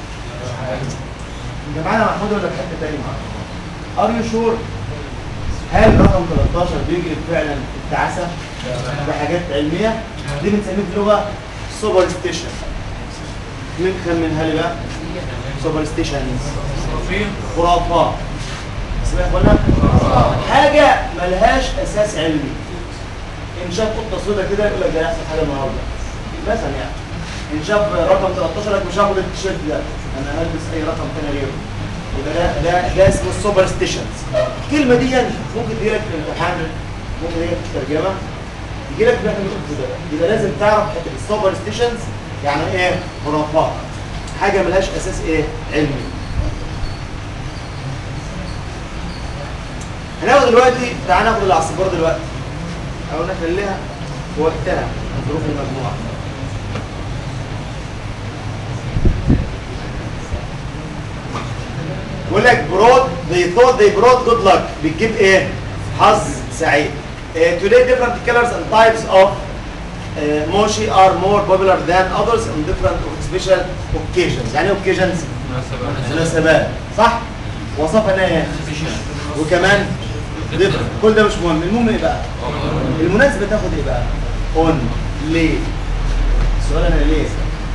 انت معانا محمود ولا في حته ثانيه ار يو شور هل رقم 13 بيجلب فعلا التعاسه بحاجات علميه دي بنسميه في اللغه سوبر ستيشن مين خمنها لي بقى سوبر ستيشن خرافات اسمها ولا حاجه ملهاش اساس علمي ان شاف قطه سودا كده يقول لك ده هيحصل حاجه النهارده مثلا يعني ان شاف رقم 13 يقول لك مش هاخد التيشيرت ده انا هلبس اي رقم تاني غيره يبقى ده ده ده اسمه السوبر ستيشنز الكلمه دي يعني ممكن تجي لك في الامتحان ممكن تجي لك في الترجمه يجي لك في احنا بنقول كده يبقى لازم تعرف حته السوبر ستيشنز يعني ايه خرافات حاجه ملهاش اساس ايه علمي هناخد دلوقتي تعال ناخد العصفور دلوقتي او نخليها في وقتها ظروف المجموعه بيقول لك برود they thought they brought good luck بتجيب ايه؟ حظ سعيد. Uh, today different colors and types of uh, mochi are more popular than others on different special occasions. يعني ايه occasions؟ مناسبات صح؟ وصفنا ايه؟ وكمان different. كل ده مش مهم المهم ايه بقى؟ المناسبة تاخد ايه بقى؟ on ليه؟ السؤال انا ليه؟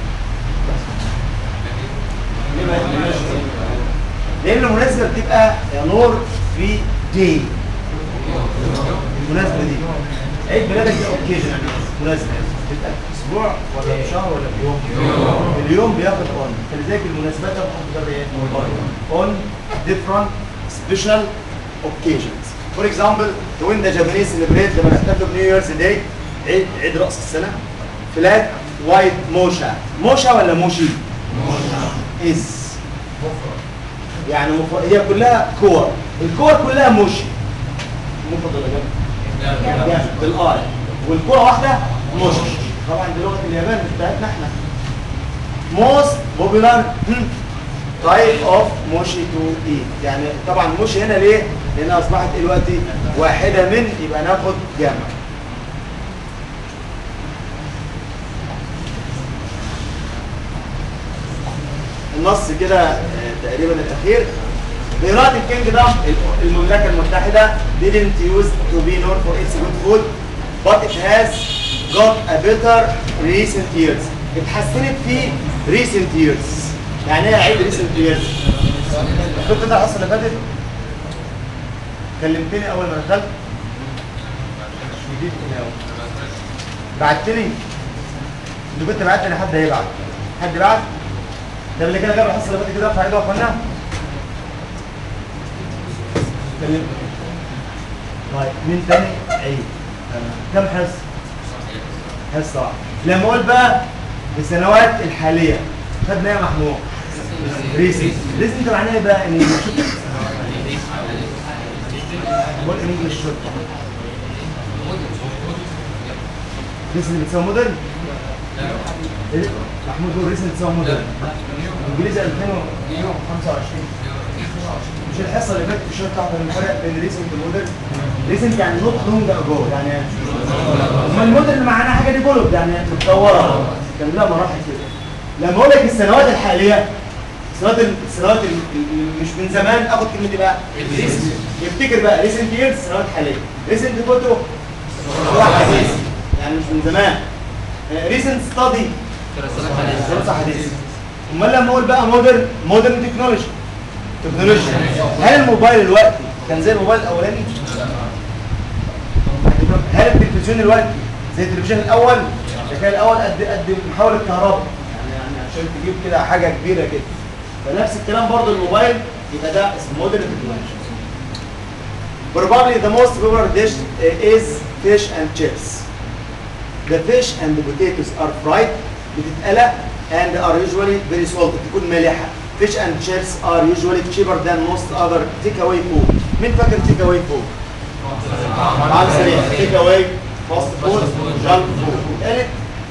ليه ما يتمناش لان المناسبه بتبقى يا نور في دي المناسبه دي عيد ميلادك ده اوكيجن مناسبه تبقى في اسبوع ولا في شهر ولا في يوم اليوم بياخد اون فلذلك المناسبات ده بتاخد ده ايه اون different special occasions for example when the Japanese celebrate لما نحتفل بنيو ييرز داي عيد عيد راس السنه فلات وايت موشا موشا ولا موشي از يعني مف... هي كلها كور الكور كلها موشي مفرد ولا جامد؟ جامد بالاي والكوره واحده موشي طبعا دي لغه اليابان مش بتاعتنا احنا موست بوبيلار تايب اوف موشي تو ايت يعني طبعا موشي هنا ليه؟ لانها اصبحت دلوقتي واحده من يبقى ناخد جامع النص كده آه، تقريبا الاخير The United Kingdom المملكة المتحدة didn't used to be known for its good food but it has got a better recent years اتحسنت في recent years يعني ايه عيب recent years؟ كنت ده الحصة اللي فاتت كلمتني أول ما دخلت مش جديد هنا أهو. بعتني انت كنت بعت لي حد هيبعت حد بعت ده اللي كده جاب الحصه اللي فاتت كده ارفع ايده واخوانا كلمني طيب مين تاني عيد كم حصه حصه واحدة. لما اقول بقى السنوات الحاليه خدنا ايه يا محمود ريسنت ريسنت معناها ايه بقى ان بقول انجلش شرطه ريسنت بتساوي مودرن إيه؟ محمود بيقول ريسنت بتساوي مودرن انجليزي 2025 مش الحصه اللي فاتت الشهر بتاعت الفرق بين ريسنت والمودرن ريسنت يعني نوت لونج اجو يعني امال المودرن معناها حاجه ديفلوب يعني متطوره كان لها مراحل كده لما اقول لك السنوات الحاليه السنوات ال- السنوات ال- ال- مش من زمان اخد كلمه ايه بقى ريسنت يفتكر بقى ريسنت ييرز سنوات حاليه ريسنت فوتو حديث يعني مش من زمان ريسنت ستادي دراسه حديثه امال لما اقول بقى مودرن مودرن تكنولوجي تكنولوجيا هل الموبايل دلوقتي كان زي الموبايل الاولاني هل التلفزيون دلوقتي زي التلفزيون الاول ده كان الاول قد قد محاوله كهرباء يعني يعني عشان تجيب كده حاجه كبيره كده فنفس الكلام برضو الموبايل يبقى ده اسمه مودرن تكنولوجي Probably the most popular dish uh, is fish and chips. The fish and the potatoes are fried بتتقلى and are usually very salty تكون مالحة. Fish and chips are usually cheaper than most other takeaway food. مين فاكر takeaway food؟ طعام سريع takeaway fast food junk food. اتقالت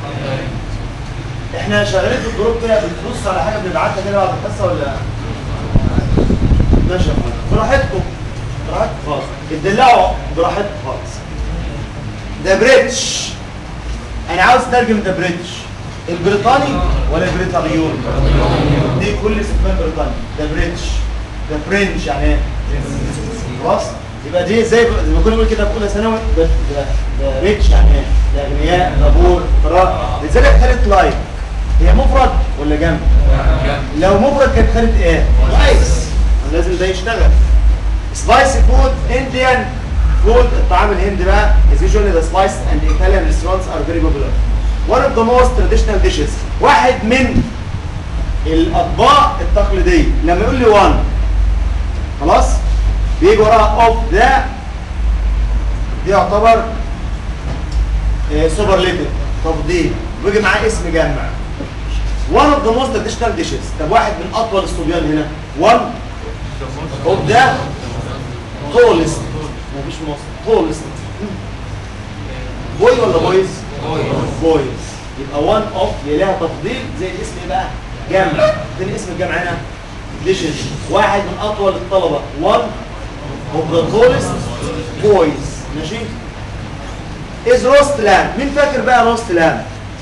احنا شغالين في الجروب كده بتبص على حاجه بنبعتها كده بعد الحصه ولا ماشي يا اخوان براحتكم براحتكم خالص اتدلعوا براحتكم خالص ده بريتش انا عاوز اترجم ده بريتش البريطاني ولا البريطانيون دي كل سكان بريطانيا ده بريتش ده فرنش يعني ايه خلاص يبقى دي زي زي ما كنا بنقول كده في اولى ثانوي ده ده ده ريتش يعني ايه ده اغنياء طابور فراغ لذلك خدت لايك هي مفرد ولا جمع لو مفرد كانت خدت ايه كويس لازم ده يشتغل سبايسي فود انديان فود الطعام الهندي بقى is usually the spice and Italian restaurants are very popular one of the most traditional dishes واحد من الاطباق التقليديه لما يقول لي one خلاص بيجي وراها اوف ده دي يعتبر سوبر ليتل تفضيل ويجي معاه اسم جمع one of the most traditional dishes طب واحد من اطول الصبيان هنا one اوف ده tallest مفيش مصر tallest بوي ولا بويز؟ بويز يبقى وان اوف لها تفضيل زي الاسم ايه بقى؟ جمع فين اسم الجمع هنا؟ ديشز واحد من اطول الطلبه وان اوف ذا tallest بويز ماشي؟ از روست لام مين فاكر بقى روست لام؟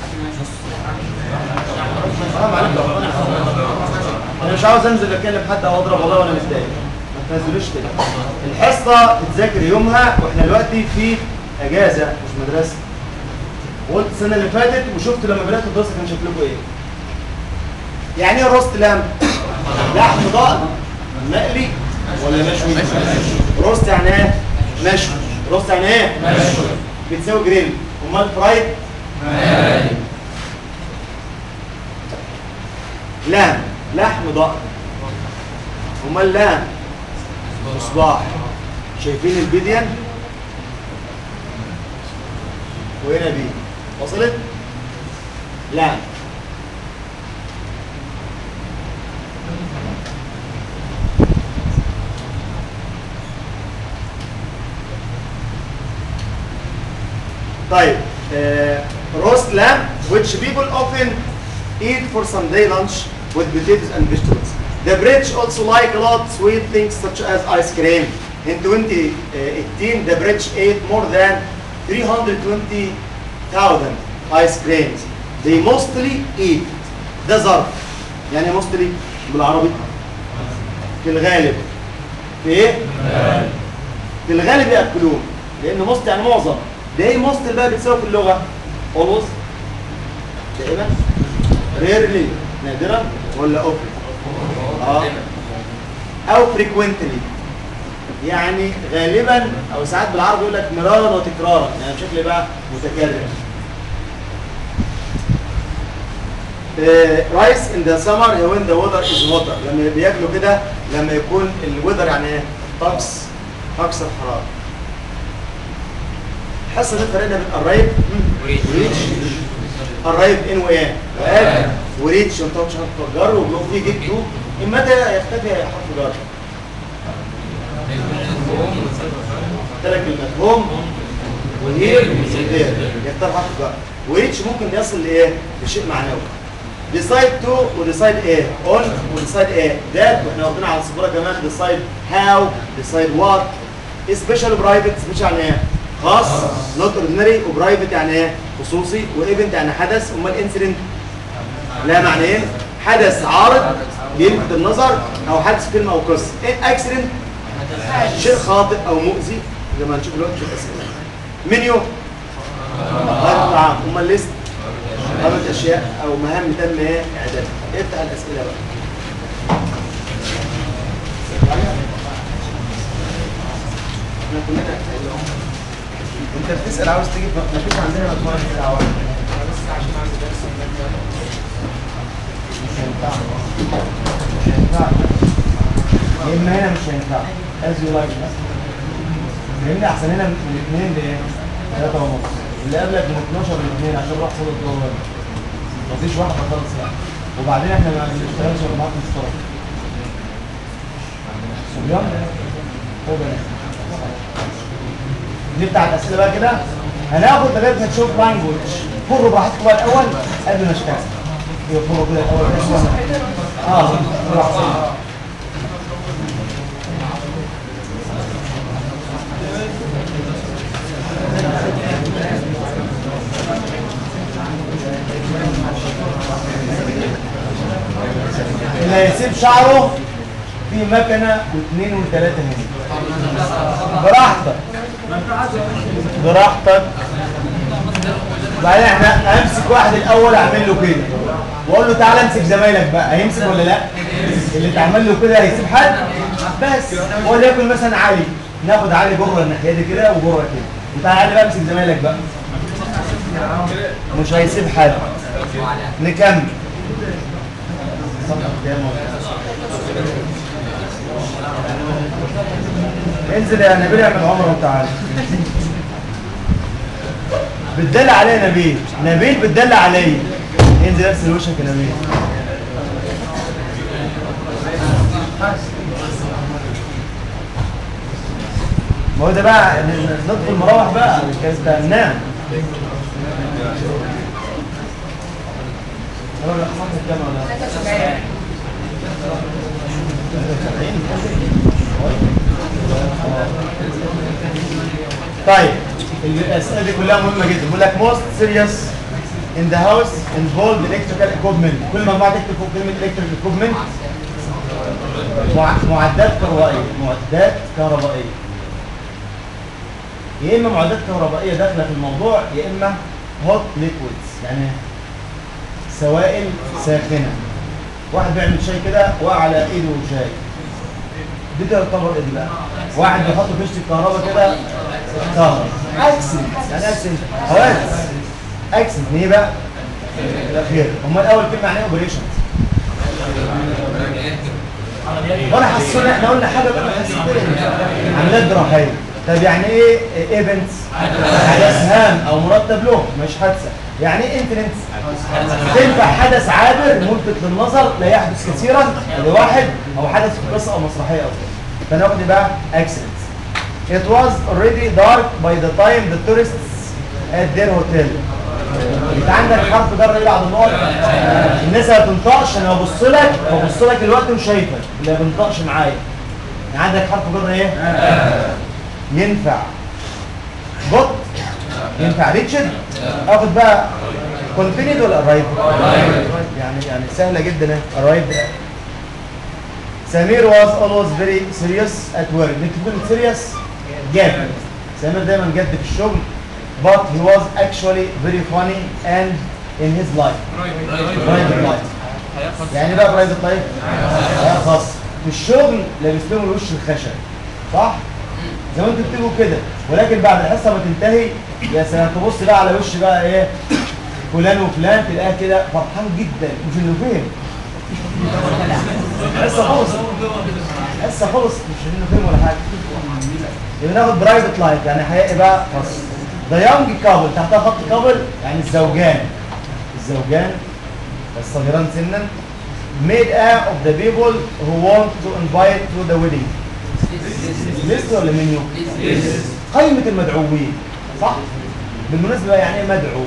حرام عليك يا أخوان. انا مش عاوز انزل اكلم حد او اضرب والله وانا متضايق ما تنزلوش كده الحصه تتذاكر يومها واحنا دلوقتي في اجازه مش مدرسه وقلت السنه اللي فاتت وشفت لما بدات الدراسه كان شكلكم ايه يعني ايه روست لام لحم ضأن مقلي ولا مشوي روست يعني ايه مشوي روست يعني ايه مشوي بتساوي جريل امال فرايد لام لحم ضأن امال لام مصباح شايفين البيديان وهنا بي وصلت لام طيب roast lamb which people often eat for Sunday lunch with potatoes and vegetables. The British also like a lot sweet things such as ice cream. In 2018, the British ate more than 320,000 ice creams. They mostly eat ده ظرف يعني mostly بالعربي في الغالب في ايه؟ في الغالب ياكلون لان most يعني معظم ده ايه most بقى بتساوي في اللغه always دائما rarely نادرا ولا often اه او frequently يعني غالبا او ساعات بالعربي يقول لك مرارا وتكرارا يعني بشكل بقى متكرر رايس ان ذا سمر وين ذا وذر از هوتر لما بياكلوا كده لما يكون الوذر يعني ايه طقس طقس الحراره الحصه دي فرقنا بين قرايب وريتش قرايب ان وايه وقال وريتش وانت مش هتفجر وبيقول في جيت تو متى يختفي حرف جر قلت لك المفهوم وهير وزير يختار حرف جر وريتش ممكن يصل لايه لشيء معنوي ديسايد تو وديسايد ايه اون وديسايد ايه ذات واحنا واخدين على الصفوره كمان ديسايد هاو ديسايد وات سبيشال برايفت سبيشال يعني ايه خاص نوت اوردينري وبرايفت يعني ايه خصوصي وايفنت يعني حدث امال انسيدنت لا معنى ايه حدث عارض يلفت النظر او حدث فيلم او قصه ايه اكسيدنت شيء خاطئ او مؤذي زي ما هنشوف دلوقتي في الاسئله منيو طيب طعام امال ليست خمس اشياء او مهام تم ايه اعدادها افتح الاسئله بقى احنا كلنا انت بتسال عاوز تجيب ما فيش عندنا مجموعه اسئله واحده بس عشان عندي درس المادة مش هينفع مش هينفع يا اما هنا مش هينفع از يو لايك فاهمني احسن هنا من الاثنين لايه؟ ثلاثة ونص اللي قبلك من 12 ل 2 عشان راح صوت الجو مفيش واحدة خالص يعني وبعدين احنا ما بنشتغلش غير معاك مشترك صبيان هو بنات دي بتاعت الاسئله بقى كده هناخد لغايه ما تشوف لانجوج فروا براحتكم بقى الاول قبل ما اشتغل يفروا كده الاول اه براحتكم اللي هيسيب شعره في مكنه واثنين وثلاثه هنا براحتك براحتك بعدين احنا امسك واحد الاول اعمل له كده واقول له تعالى امسك زمايلك بقى هيمسك ولا لا اللي اتعمل له كده هيسيب حد بس هو اللي ياكل مثلا علي ناخد علي جره الناحيه دي كده وجره كده وتعالى علي بقى امسك زمايلك بقى مش هيسيب حد نكمل انزل يا نبيل اعمل عمره وتعالى بتدل عليا نبيل نبيل بتدل عليا انزل ارسل وشك يا نبيل ما هو ده بقى ندخل المراوح بقى كده ننام هو لا خمسة كام ولا طيب الاسئله دي كلها مهمه جدا بيقول لك most serious in the house involved electrical equipment كل مجموعه تكتب فوق كلمه electrical equipment مع- معدات كهربائيه معدات كهربائيه يا اما معدات كهربائيه داخله في الموضوع يا اما hot liquids يعني سوائل ساخنه واحد بيعمل شاي كده وقع على ايده شاي دي تعتبر ايه دي بقى واحد بيحط فيشه الكهرباء كده كهرباء اكسنت يعني اكسنت حوادث اكسنت ايه بقى خير امال اول كلمه يعني اوبريشن وانا حسيت احنا قلنا حاجه بقى عمليات جراحيه طب يعني ايه ايفنتس حدث هام او مرتب له مش حادثه يعني ايه انترنتس تنفع حدث عابر ملفت للنظر لا يحدث كثيرا لواحد او حدث في قصه او مسرحيه او كده فناخد إيه بقى accidents it was already dark by the time the tourists at their hotel انت عندك حرف جر ايه بعد النقط الناس ما بتنطقش انا ببص لك ببص لك الوقت وشايفك اللي ما بينطقش معايا يعني عندك حرف جر ايه ينفع بط ينفع ريتشارد اخد بقى كونتينيد ولا ارايف يعني يعني سهله جدا اهي ارايف سمير was always very serious at work نكتب كلمه serious جاد سمير دايما جد في الشغل but he was actually very funny and in his life private life يعني إيه بقى برايفت لايف حياه خاصه في الشغل لابس لهم الوش الخشب صح زي ما انتوا بتكتبوا كده ولكن بعد الحصه ما تنتهي يا سلام تبص بقى على وش بقى ايه فلان وفلان تلاقيها كده فرحان جدا وفي النوفين لسه خلص لسه خلص مش في النوفين ولا حاجه يبقى ناخد برايفت لايف يعني حقيقي بقى خاص ذا يونج كابل تحتها خط كابل يعني الزوجان الزوجان الصغيران سنا made up of the people who want to invite to the wedding لسه ولا منيو؟ قائمة المدعوين صح؟ بالمناسبة يعني ايه مدعو؟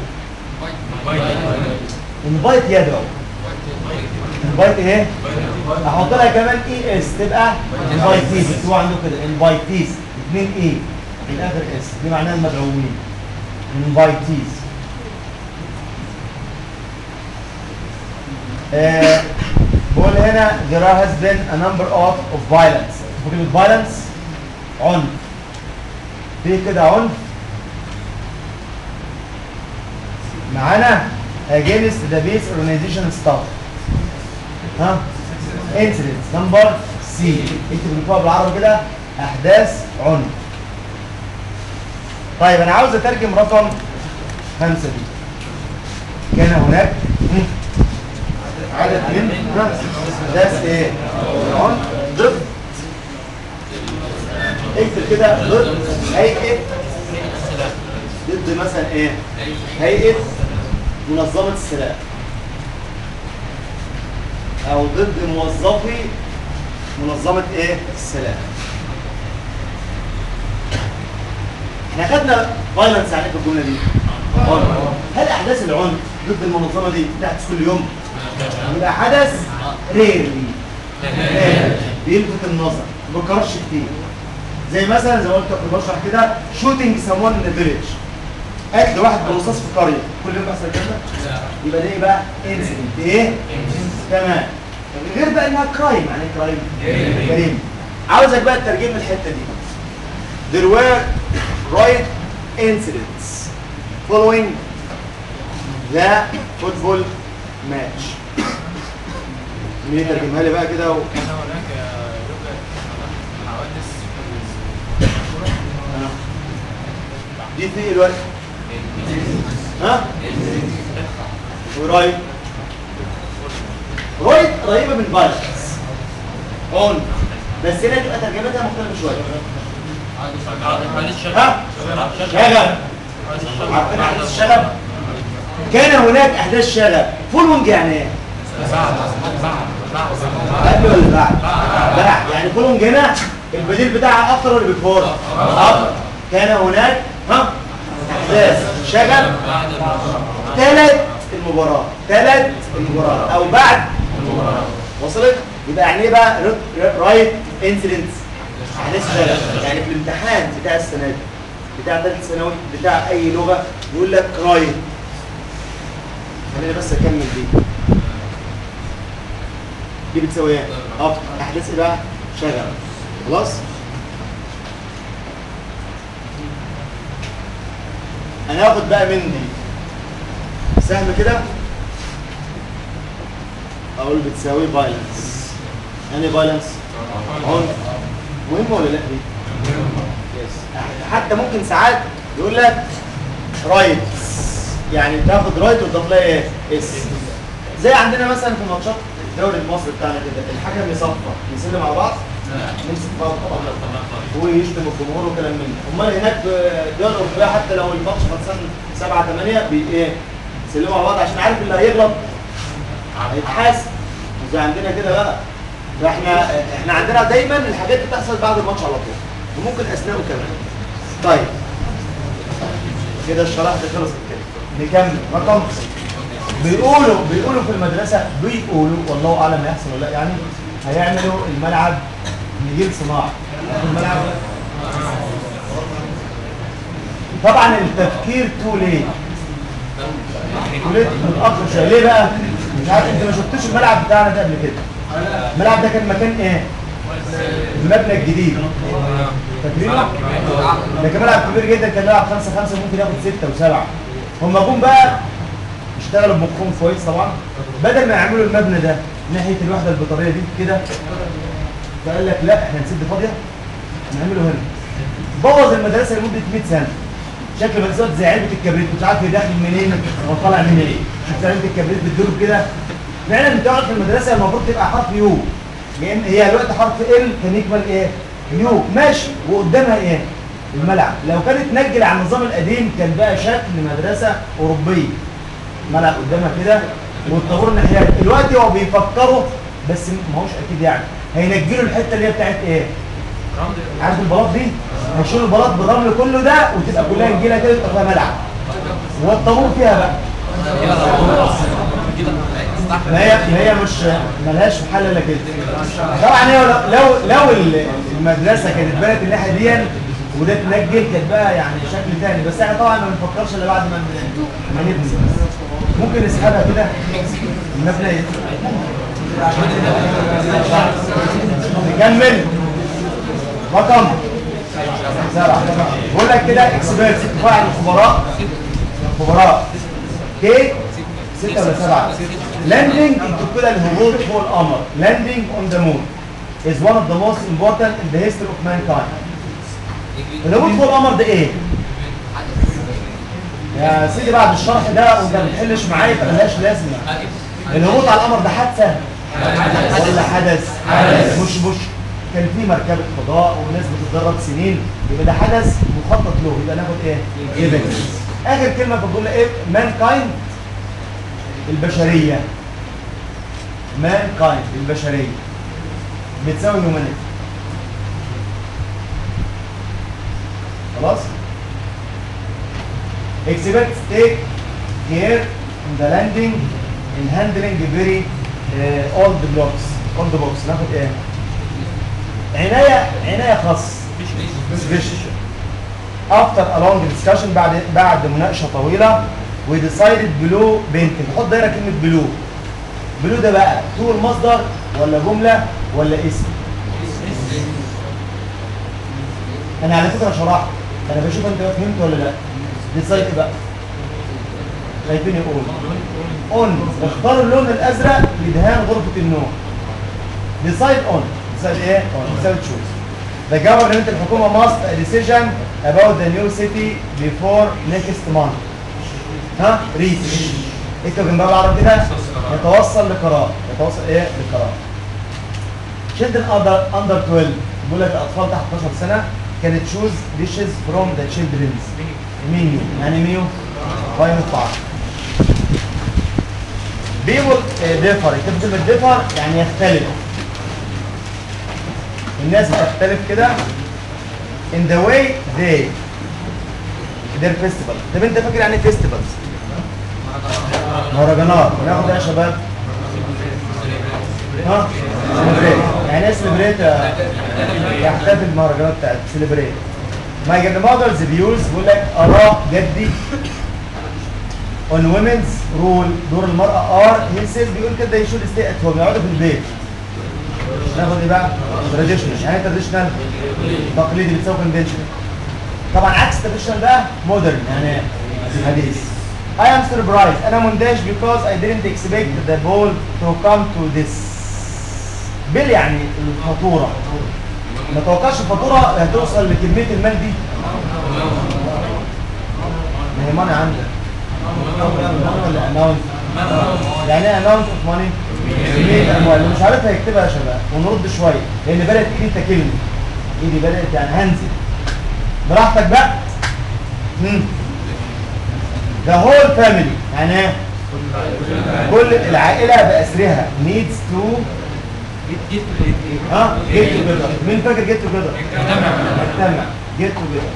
انفايت يدعو انفايت ايه؟ احط لها كمان اي اس تبقى انفايتيز هو عنده كده انفايتيز اثنين اي في الاخر اس دي معناها المدعوين انفايتيز آه بقول هنا there has been a number of, of violence كلمة violence عنف في كده عنف معانا against the base organization staff ها incidents number C اكتب بنكتبها بالعربي كده احداث عنف طيب انا عاوز اترجم رقم خمسة دي كان هناك مم. عدد من ها؟ احداث ايه عنف ضد اكتب كده ضد هيئة ضد مثلا ايه هيئة منظمة السلام او ضد موظفي منظمة ايه السلام احنا خدنا فايلنس يعني في الجملة دي violence. هل احداث العنف ضد المنظمة دي بتحدث كل يوم يبقى حدث ريرلي بيلفت النظر ما بيتكررش كتير زي مثلا زي ما قلت كنت بشرح كده شوتنج سمون ان فيليج قتل واحد برصاص في قريه كل يوم بيحصل كده يبقى ده ايه بقى انسيدنت ايه تمام غير بقى انها كرايم يعني ايه كرايم جريمه عاوزك بقى تترجم الحته دي there were right incidents following the football match مين يترجمها لي بقى كده و... كان هناك يوجد حوادث دي في ايه الوقت ها ورايت رايت قريبه من فايلنس اون بس هنا تبقى ترجمتها مختلفه شويه ها شغب عارفين احداث الشغب كان هناك احداث شغب فولونج يعني ايه قبل ولا بعد؟ بعد يعني فولونج هنا البديل بتاعها اكتر ولا بيفور؟ اكتر كان هناك ها احداث شغب ثلاث المباراة ثلاث المباراة او بعد المباراة وصلت يبقى يعني ايه بقى رايت انسيدنتس احداث شغب يعني في الامتحان بتاع السنة دي بتاع ثالث ثانوي بتاع اي لغة يقول لك رايت خليني بس اكمل دي دي بتساوي ايه؟ اه احداث ايه بقى؟ شغب خلاص؟ انا هاخد بقى من دي سهم كده اقول بتساوي فايلنس يعني فايلنس عنف مهم ولا لا دي؟ يس حتى ممكن ساعات يقول لك رايت يعني تاخد رايت وتضيف لها ايه؟ اس زي عندنا مثلا في ماتشات الدوري المصري بتاعنا كده الحكم يصفر يسلم على بعض نمسك بعض طبعا ويشتم الجمهور وكلام من ده امال هناك في الدول الاوروبيه حتى لو الماتش خلصان 7 8 بي ايه يسلموا على بعض عشان عارف اللي هيغلط هيتحاسب زي عندنا كده بقى فاحنا احنا عندنا دايما الحاجات دي بتحصل بعد الماتش على طول وممكن اثناءه كمان طيب كده الشرح ده خلص كده نكمل رقم بيقولوا بيقولوا في المدرسه بيقولوا والله اعلم هيحصل ولا لا يعني هيعملوا الملعب نجيل صناعي الملعب طبعا التفكير تو ليه تو ليه متاخر شويه ليه بقى مش عارف انت ما شفتوش الملعب بتاعنا ده قبل كده الملعب ده كان مكان ايه المبنى الجديد فاكرينه ده كان ملعب كبير جدا كان ملعب 5 5 ممكن ياخد 6 و7 هم جم بقى اشتغلوا بمخهم كويس طبعا بدل ما يعملوا المبنى ده ناحيه الوحده البطاريه دي كده فقال لك لا احنا نسيب فاضيه نعمله هنا بوظ المدرسه لمده 100 سنه شكل المدرسه زي علبه الكبريت مش عارف هي داخل منين او طالع منين شفت علبه الكبريت بتدور كده فعلا انت تقعد في المدرسه المفروض تبقى حرف يو لان هي دلوقتي حرف ال كان يكمل ايه يو ماشي وقدامها ايه الملعب لو كانت نجل على النظام القديم كان بقى شكل مدرسه اوروبيه ملعب قدامها كده والطابور الناحيات دلوقتي هو بيفكروا بس ما هوش اكيد يعني هينجلوا الحته اللي هي بتاعت ايه عارف البلاط دي هيشيلوا البلاط بالرمل كله ده وتبقى كلها نجيله كده تبقى فيها ملعب والطابور فيها بقى ما هي ما هي مش ملهاش حل الا كده طبعا هي لو لو, لو ال- المدرسه كانت بنت الناحيه دي وده اتنجل كانت بقى يعني شكل تاني بس احنا طبعا ما بنفكرش الا بعد ما ن- ما نبني ممكن نسحبها كده المبنى يت- نكمل رقم سبعة بقول لك كده اكسبيرت فاعل الخبراء الخبراء كي ستة ولا سبعة لاندنج انتوا كده الهبوط فوق القمر لاندنج اون ذا مون is one of the most important in the history of mankind الهبوط فوق القمر ده ايه؟ يا سيدي بعد الشرح ده وانت ما بتحلش معايا فملهاش لازمه الهبوط على القمر ده حادثه ولا حدث مش مش كان في مركبه فضاء وناس بتتدرب سنين يبقى ده حدث مخطط له يبقى ناخد ايه؟ ايفنت اخر كلمه في الجمله ايه؟ مان كايند البشريه مان كايند البشريه بتساوي هيومانيتي خلاص؟ exhibits take care in the landing in handling very uh, old blocks old blocks ناخد ايه عناية عناية خاص special after a long discussion بعد بعد مناقشة طويلة we decided below painting نحط دايرة كلمة below below ده بقى تو المصدر ولا جملة ولا اسم انا على فكرة شرحت انا بشوف انت فهمت ولا لا ديسايد ايه بقى شايفين يقول اون اختار اللون الازرق لدهان غرفه النوم ديسايد اون ديسايد ايه اون ديسايد تشوز The government الحكومة must a decision about the new city before next month. ها؟ reach. اكتب جنبها بالعربي كده يتوصل لقرار يتوصل ايه لقرار. children under under 12 بيقول لك الاطفال تحت 12 سنة can choose dishes from the children's menu يعني مينيو قائمة الطعام. people uh, differ يكتب كلمة differ يعني يختلف. الناس بتختلف كده in the way they their festival طب انت فاكر يعني festivals مهرجانات ناخد ايه يا شباب ها سيلبريت يعني ايه سيلبريت يحتفل بالمهرجانات بتاعت سيلبريت ما grandmother's views بيقول لك اراء جدي on women's rule دور المرأة are he says بيقول كده they should stay at home يقعدوا في البيت ناخد ايه بقى؟ تراديشنال يعني تراديشنال تقليدي بتساوي كونفنشنال طبعا عكس تراديشنال ده مودرن يعني حديث I am surprised انا مندهش because I didn't expect the ball to come to this بيل يعني الفاتوره ما توقعش الفاتوره هتوصل لكميه المال دي ما هي ماني عندك ولا اماونت يعني ايه اماونت اوف ماني كميه اموال اللي مش عارفها يكتبها يا شباب ونرد شويه لان بدات ايدي تاكلني ايدي بدات يعني هنزل براحتك بقى مم. the whole family يعني ايه كل العائله باسرها needs to ها get together مين فاكر get together نجتمع get together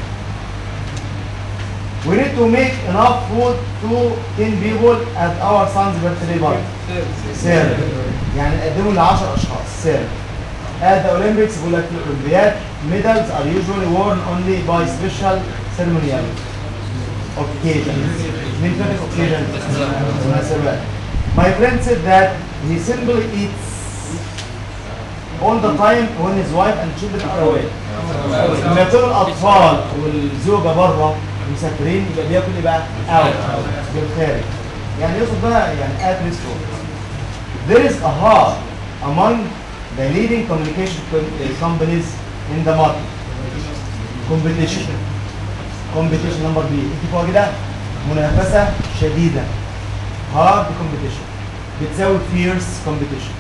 we need to make enough food to 10 people at our son's birthday party سير يعني نقدمه ل 10 اشخاص سير at the Olympics بيقول لك في الاولمبياد medals are usually worn only by special ceremonial occasions مين فاكر occasions مناسبات my friend said that he simply eats all the time when his wife and children are away لما يكونوا الاطفال والزوجه بره مسافرين يبقى بياكل ايه بقى؟ اوت بالخارج يعني يقصد بقى يعني at restaurant There is a heart among the leading communication com- uh, companies in the market. Competition. كومبيتيشن نمبر بي اكتب فوق كده منافسه شديده هارد كومبيتيشن بتساوي فيرس كومبيتيشن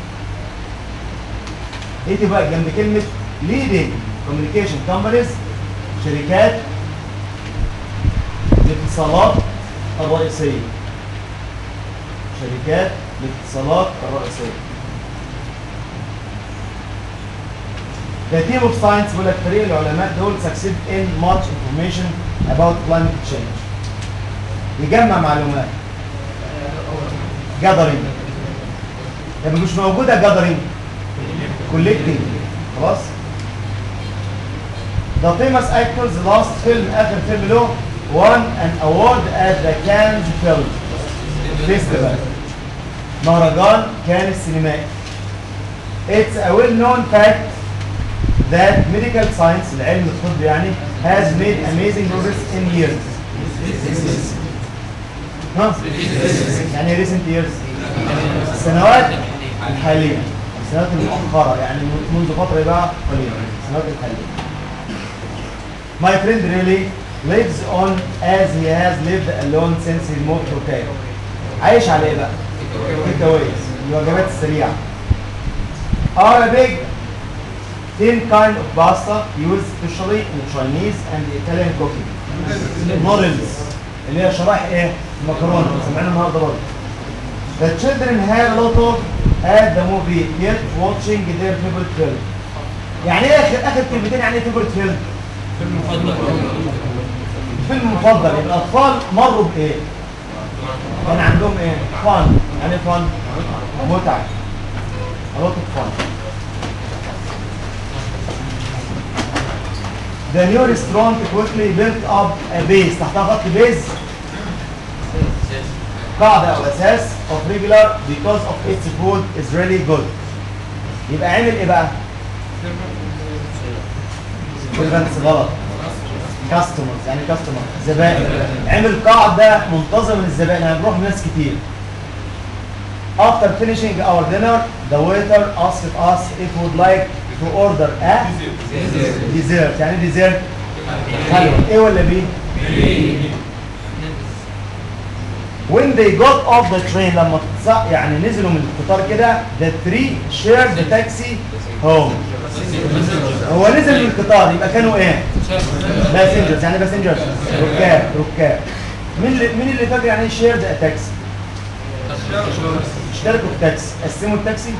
اكتب بقى جنب كلمه leading communication companies شركات الاتصالات الرئيسيه شركات الاتصالات الرئيسيه The team of science بيقول لك فريق العلماء دول succeed in much information about climate change. يجمع معلومات. gathering. يبقى مش موجودة gathering. collecting. خلاص؟ The famous actors last film آخر فيلم له won an award at the Cannes Film Festival. مهرجان كان السينمائي. It's a well-known fact that medical science العلم الطب يعني has made amazing progress in years. ها؟ يعني recent years السنوات الحالية السنوات المؤخرة يعني منذ فترة بقى قليلة السنوات الحالية My friend really lives on as he has lived alone since he moved to Cairo. عايش على ايه بقى؟ takeaways الوجبات السريعة. Are a big thin kind of pasta used especially in Chinese and Italian cooking. Noodles اللي هي شرايح ايه؟ المكرونة سمعنا النهارده برضه. The children had a lot of at the movie yet watching their favorite film. يعني ايه اخر اخر كلمتين يعني ايه favorite film؟ الفيلم المفضل يبقى الاطفال مروا بايه؟ كان عندهم ايه؟ فن يعني فن متعه a lot of fun The new restaurant quickly built up a base تحتها خط بيز قاعدة أو أساس of regular because of its food is really good يبقى عمل إيه بقى؟ servants غلط كاستمرز يعني كاستمر زبائن عمل قاعدة منتظمة للزبائن يعني بنروح ناس كتير After finishing our dinner, the waiter asked us if we would like to order a dessert يعني dessert حلوى ايه ولا بي؟ When they got off the train لما تص- يعني نزلوا من القطار كده the three shared the taxi home هو نزل من القطار يبقى كانوا ايه؟ باسنجرز يعني باسنجرز ركاب ركاب مين اللي مين اللي فاكر يعني ايه شيرد تاكسي؟ اشتركوا في تاكسي قسموا التاكسي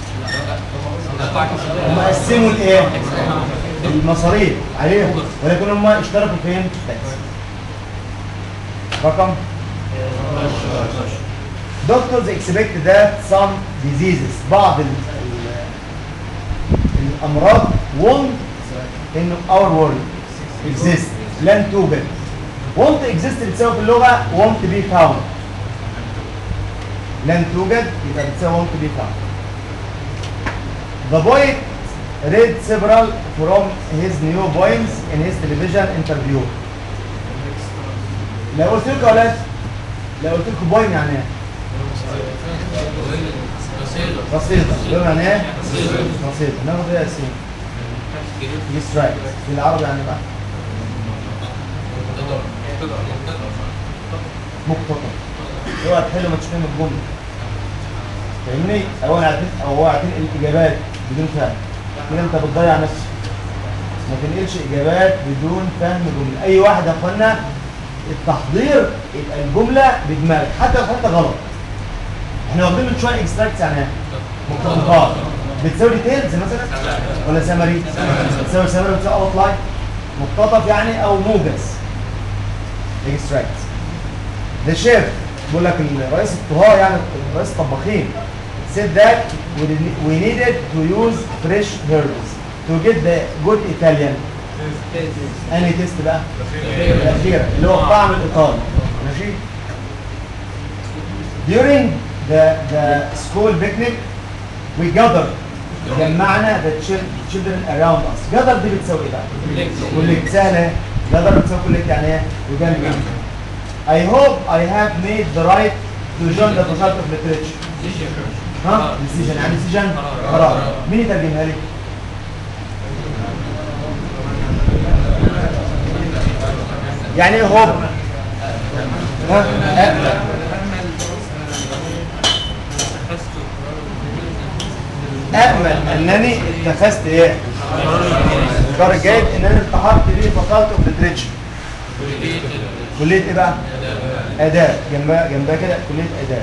هم قسموا الايه؟ المصاريف عليهم ولكن هم اشتركوا فين؟ في التاكسي رقم Doctors expect that some diseases بعض ال- ال- الأمراض won't in our world exist لن توجد won't exist بتساوي في اللغة won't be found لن توجد يبقى بتساوي won't be found The boy read several from his new poems in his television interview لو قلت لكم يا ولاد لو قلت لكم بويم يعني ايه؟ قصيدة بويم يعني ايه؟ قصيدة ناخد ايه يا ياسين؟ يسترايك في العربي يعني بقى مقتطع اوعى تحل ما تشتم الجملة فاهمني؟ اوعى هتنقل اوعى هتنقل الاجابات بدون فهم كده انت بتضيع نفسك ما تنقلش اجابات بدون فهم جملة اي واحد يا اخوانا التحضير يبقى الجملة بدماغك حتى لو انت غلط احنا واخدين من شويه اكستراكتس يعني ايه؟ مقتطفات بتساوي ديتيلز مثلا ولا سمري بتساوي سمري بتساوي اوت لاين مقتطف يعني او موجز اكستراكت ذا شيف بيقول لك الرئيس الطهاه يعني رئيس الطباخين said that we ne- we needed to use fresh herbs to get the good Italian انهي تيست بقى؟ الأخيرة اللي هو الطعم الإيطالي ماشي؟ During the the school picnic we gathered جمعنا the chil- children around us gather دي بتساوي ايه بقى؟ كوليكت سهلة gather بتساوي كوليكت يعني ايه؟ يجمع I hope I have made the right to join the faculty of literature ها؟ decision يعني decision قرار مين يترجمها لي؟ يعني ايه هوب ها أأمل. أأمل أنني اتخذت إيه؟ قرار جيد أنني التحقت به فقط وبلتريتشر كلية إيه بقى؟ آداب جنبها جنبها كده كلية آداب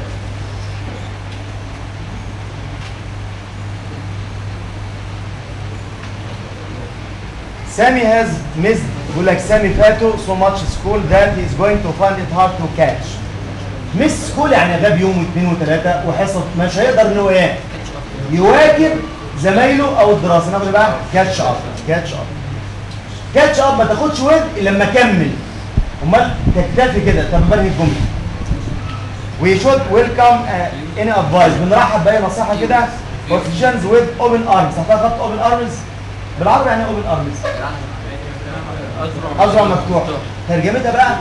Sammy has missed بيقول لك سامي فاتو so much school that he is going to find it hard to catch مس سكول يعني غاب يوم واثنين وثلاثة وحصة مش هيقدر ان هو ايه يواكب زمايله او الدراسة ناخد بقى كاتش اب كاتش اب كاتش اب ما تاخدش وقت الا لما اكمل امال تكتفي كده طب بنهي الجملة we should welcome uh, any advice بنرحب باي نصيحة كده politicians with open arms هتاخد خط open arms بالعربي يعني open arms أذرع مفتوح ترجمتها بقى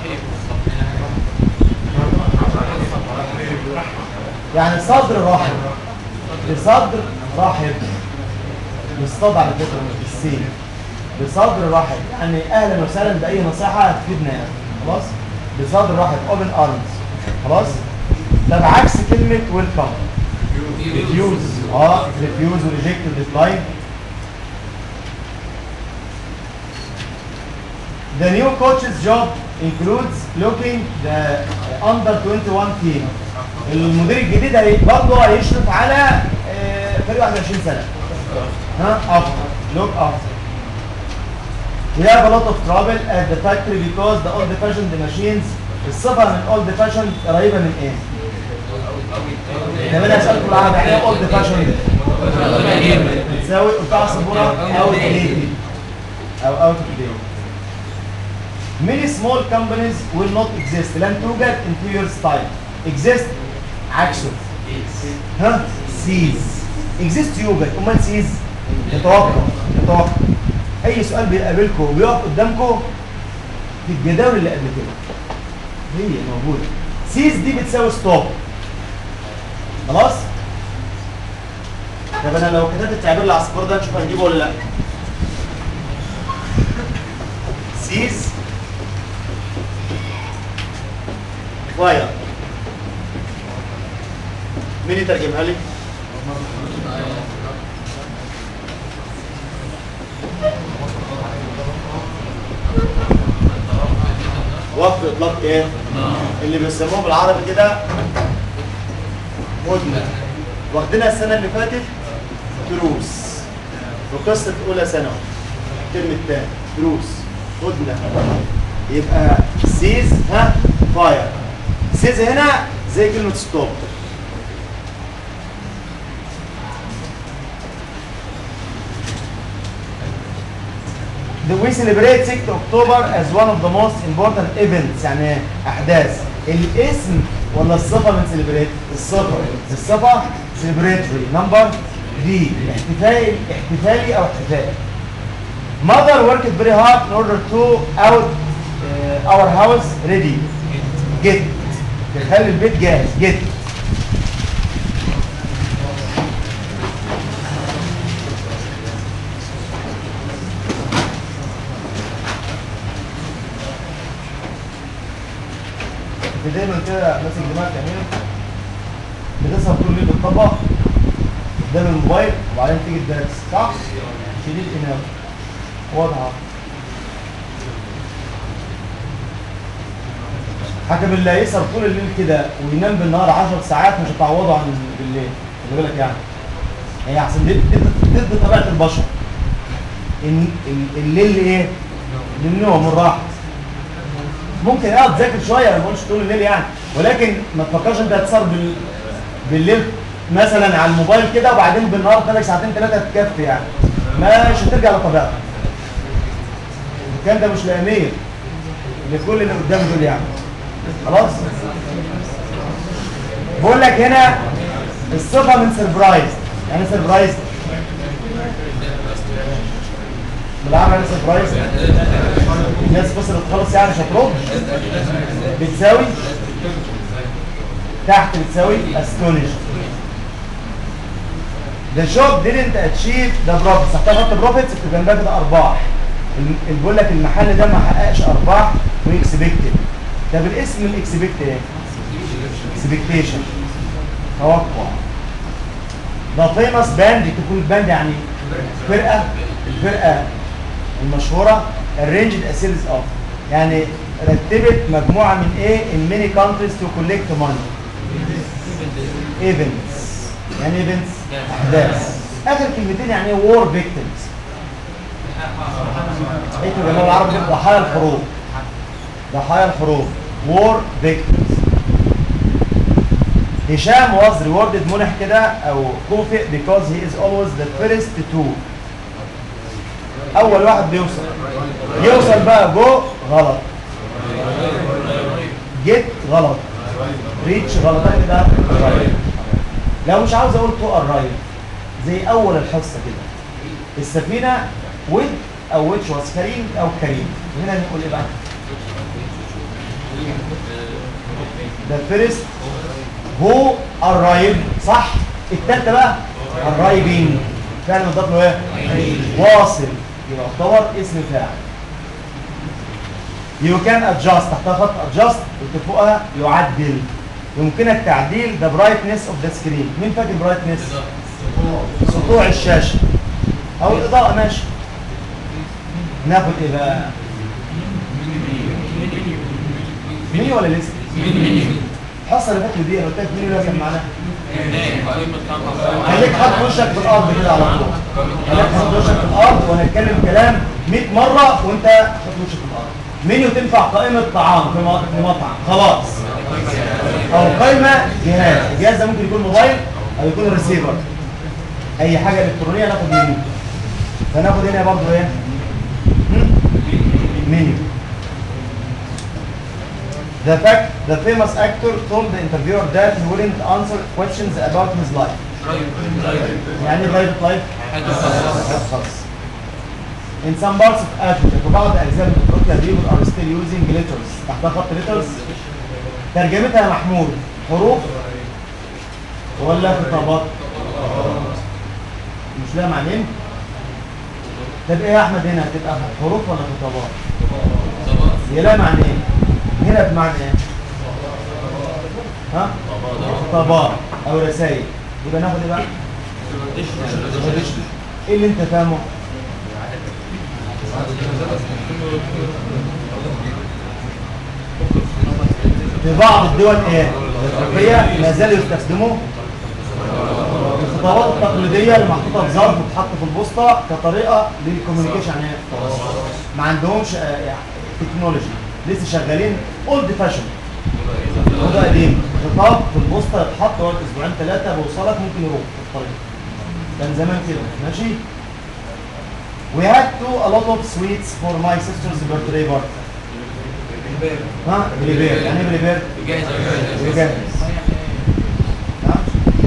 يعني صدر رحب بصدر رحب بالصاد على فكرة مش بالسين بصدر رحب يعني أهلا وسهلا بأي نصيحة هتفيدنا يعني خلاص بصدر رحب open arms خلاص ده بعكس كلمة welcome refuse اه refuse وريجكت وديكلاين The new coach's job includes looking the under 21 team. المدير الجديد هي برضه هيشرف على آه، فريق 21 سنة. ها after look after. We have a lot of trouble at the factory because the old fashioned machines الصفة من old fashioned قريبة من ايه؟ كمان هسألكم العربي يعني ايه old fashioned؟ بتساوي قطاع سبورة outdated أو out of date. Many small companies will not exist لن توجد in two years time exist عكسه ها cease exist يوجد امال cease يتوقف يتوقف اي سؤال بيقابلكم وبيقف قدامكم في الجداول اللي قبل كده هي موجوده cease دي بتساوي stop خلاص طب انا لو كتبت التعبير العصفور ده نشوف هنجيبه ولا لا cease فاير مين يترجمها لي؟ وقف اطلاق ايه؟ اللي بيسموه بالعربي كده مدمر واخدينها السنه اللي فاتت دروس في قصه اولى ثانوي الترم الثاني دروس هدنه يبقى سيز ها فاير سيز هنا زي كلمة ستوب The we celebrate 6th October as one of the most important events يعني أحداث الاسم ولا الصفة من celebrate؟ الصفة الصفة celebratory number D احتفالي احتفالي أو احتفالي Mother worked very hard in order to out uh, our house ready get تخلي البيت جاهز get انت دايما كده ماسك دماغك يمين بتسهر طول الليل بالطبق قدام الموبايل وبعدين تيجي الدرس صح؟ شديد انام واضحه حكم اللي هيسهر طول الليل كده وينام بالنهار 10 ساعات مش هتعوضه عن بالليل خلي بالك يعني هي احسن دي دي ضد طبيعه البشر ان ال- الليل ايه؟ للنوم والراحه ممكن اه تذاكر شويه ما بقولش طول الليل يعني ولكن ما تفكرش انت هتسهر بال... بالليل مثلا على الموبايل كده وبعدين بالنهار تلاقي ساعتين ثلاثه تكفي يعني مش هترجع لطبيعتك الكلام ده مش لامير لكل اللي قدام دول يعني خلاص بقول لك هنا الصفه من سربرايز يعني سربرايز بالعمل يعني سربرايز الناس فصلت خالص يعني مش هترد بتساوي تحت بتساوي astonished the shop didn't achieve the profits هختار خط profits اكتب جنبها كده ارباح الم- اللي بيقول لك المحل ده ما حققش ارباح واكسبكتد طب الاسم الاكسبكت ايه؟ اكسبكتيشن توقع ده فيمس باند تكون الباند يعني فرقه الفرقه المشهوره arranged a series of يعني رتبت مجموعه من ايه in many countries to collect money events يعني events احداث اخر كلمتين يعني ايه war victims اكتب باللغه العربيه ضحايا الحروب ضحايا الحروب war victims هشام was rewarded منح كده او كوفئ because he is always the first to اول واحد بيوصل يوصل بقى جو غلط جيت غلط ريتش غلط ده كده right. لو مش عاوز اقول تو الرايت زي اول الحصه كده السفينه ويد او ويتش واز كريم او كريم هنا نقول ايه بقى ده فيرست هو arrived صح التالتة بقى arriving فعل مضاف له ايه واصل يبقى اعتبر اسم فاعل you can adjust تحتها خط adjust وفوقها يعدل يمكنك تعديل the brightness of the screen مين فاكر brightness سطوع الشاشة او الاضاءة ماشي ناخد ايه بقى مين ولا لسه الحصه اللي فاتت دي انا قلت لك مين اللي كان معانا خليك حاط وشك في الارض كده على طول خليك حاط وشك في الارض وهنتكلم كلام 100 مره وانت حاط وشك في الارض منيو تنفع قائمه طعام في م- في مطعم خلاص او قائمه جهاز الجهاز ده ممكن يكون موبايل او يكون ريسيفر اي حاجه الكترونيه ناخد منيو فناخد هنا برضه ايه هم؟ منيو The fact the famous actor told the interviewer that he wouldn't answer questions about his life. يعني private life خلاص. In some parts of Africa في بعض أجزاء من أفريقيا people are still using letters تحتها خط letters ترجمتها يا محمود حروف ولا خطابات؟ مش لها معنيين؟ طب ايه يا احمد هنا هتبقى حروف ولا خطابات؟ هي لها معنيين هنا بمعنى ايه؟ ها؟ خطابات او رسائل يبقى ناخد ايه بقى؟ ايه اللي انت فاهمه؟ في بعض الدول ايه؟ الافريقيه ما زالوا يستخدموا الخطابات التقليديه اللي محطوطه في ظرف وتتحط في البوسطه كطريقه للكوميونيكيشن يعني ما عندهمش آه، يعني تكنولوجي لسه شغالين اولد فاشن موضوع قديم خطاب في البوسطه يتحط وقت اسبوعين ثلاثه بوصلك ممكن يروح في الطريق كان زمان كده ماشي We had to a lot of sweets for my sister's birthday party. ها بليبير يعني ايه بليبير؟ بيجهز نعم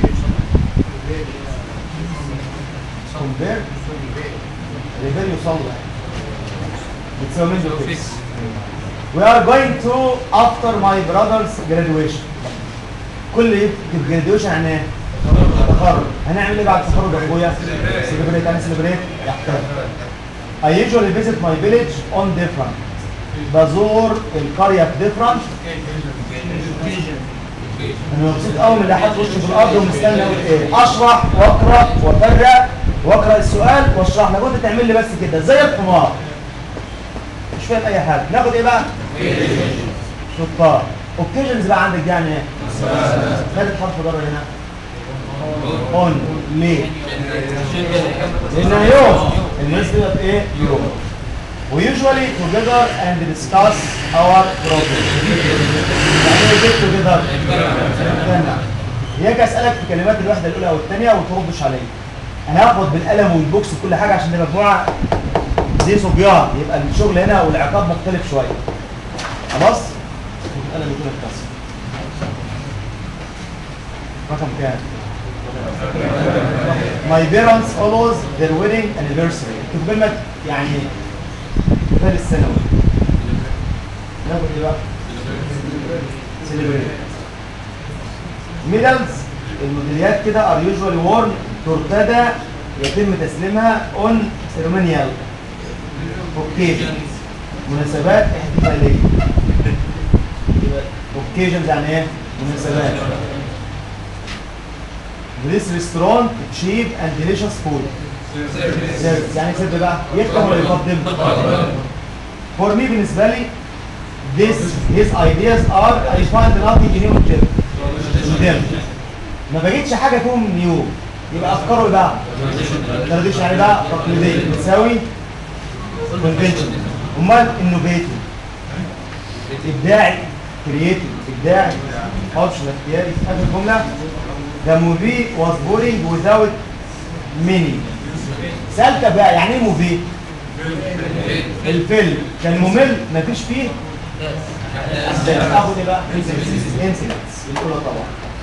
كومبير بليبير يصلح بتساوي منه فيكس We are going to after my brother's graduation كل يكتب graduation يعني ايه؟ تخرج هنعمل ايه بعد التخرج يا اخويا؟ سيلبريت يعني سيلبريت يحتفل I usually visit my village on different بزور القرية في different انا مبسوط قوي من اللي حاطط وشي في الارض ومستني اقول ايه اشرح واقرا وافرق واقرا السؤال واشرح لك وانت تعمل لي بس كده زي الحمار مش فاهم اي حاجه ناخد ايه بقى شطار اوكيجنز بقى عندك دي يعني ايه ثالث حرف ضرر هنا اون ليه لانها يوم الناس ديت ايه يوم We usually together and discuss our problem. يعني ايه get together؟ استنى. هيك اسالك في كلمات الوحده الاولى او الثانيه وتردش عليا. انا هاخد بالقلم والبوكس وكل حاجه عشان دي مجموعه زي صبيان يبقى الشغل هنا والعقاب مختلف شويه. خلاص؟ القلم يكون اتكسر. رقم كام؟ My parents always their wedding anniversary. اكتب كلمة يعني مثال السنوي. ناخد ايه بقى؟ celebrate. Medals الميداليات كده are usually worn ترتدى يتم تسليمها on ceremonial occasions مناسبات احتفاليه يبقى occasions يعني ايه مناسبات This restaurant cheap and delicious food service يعني سيب بقى يكتب ولا يقدم for me بالنسبه لي this his ideas are I find nothing new in them ما بجدش حاجه فيهم نيو يبقى افكاره بقى تراديشن يعني بقى تقليديه بتساوي كونفنشن امال انوفيتيف ابداعي كرييتيف ابداعي اوبشن اختياري في اخر جمله The movie was boring without meaning سألت بقى يعني ايه موفي؟ الفيلم كان ممل مفيش فيه احداث اخد ايه بقى؟ انسيدنتس الاولى طبعا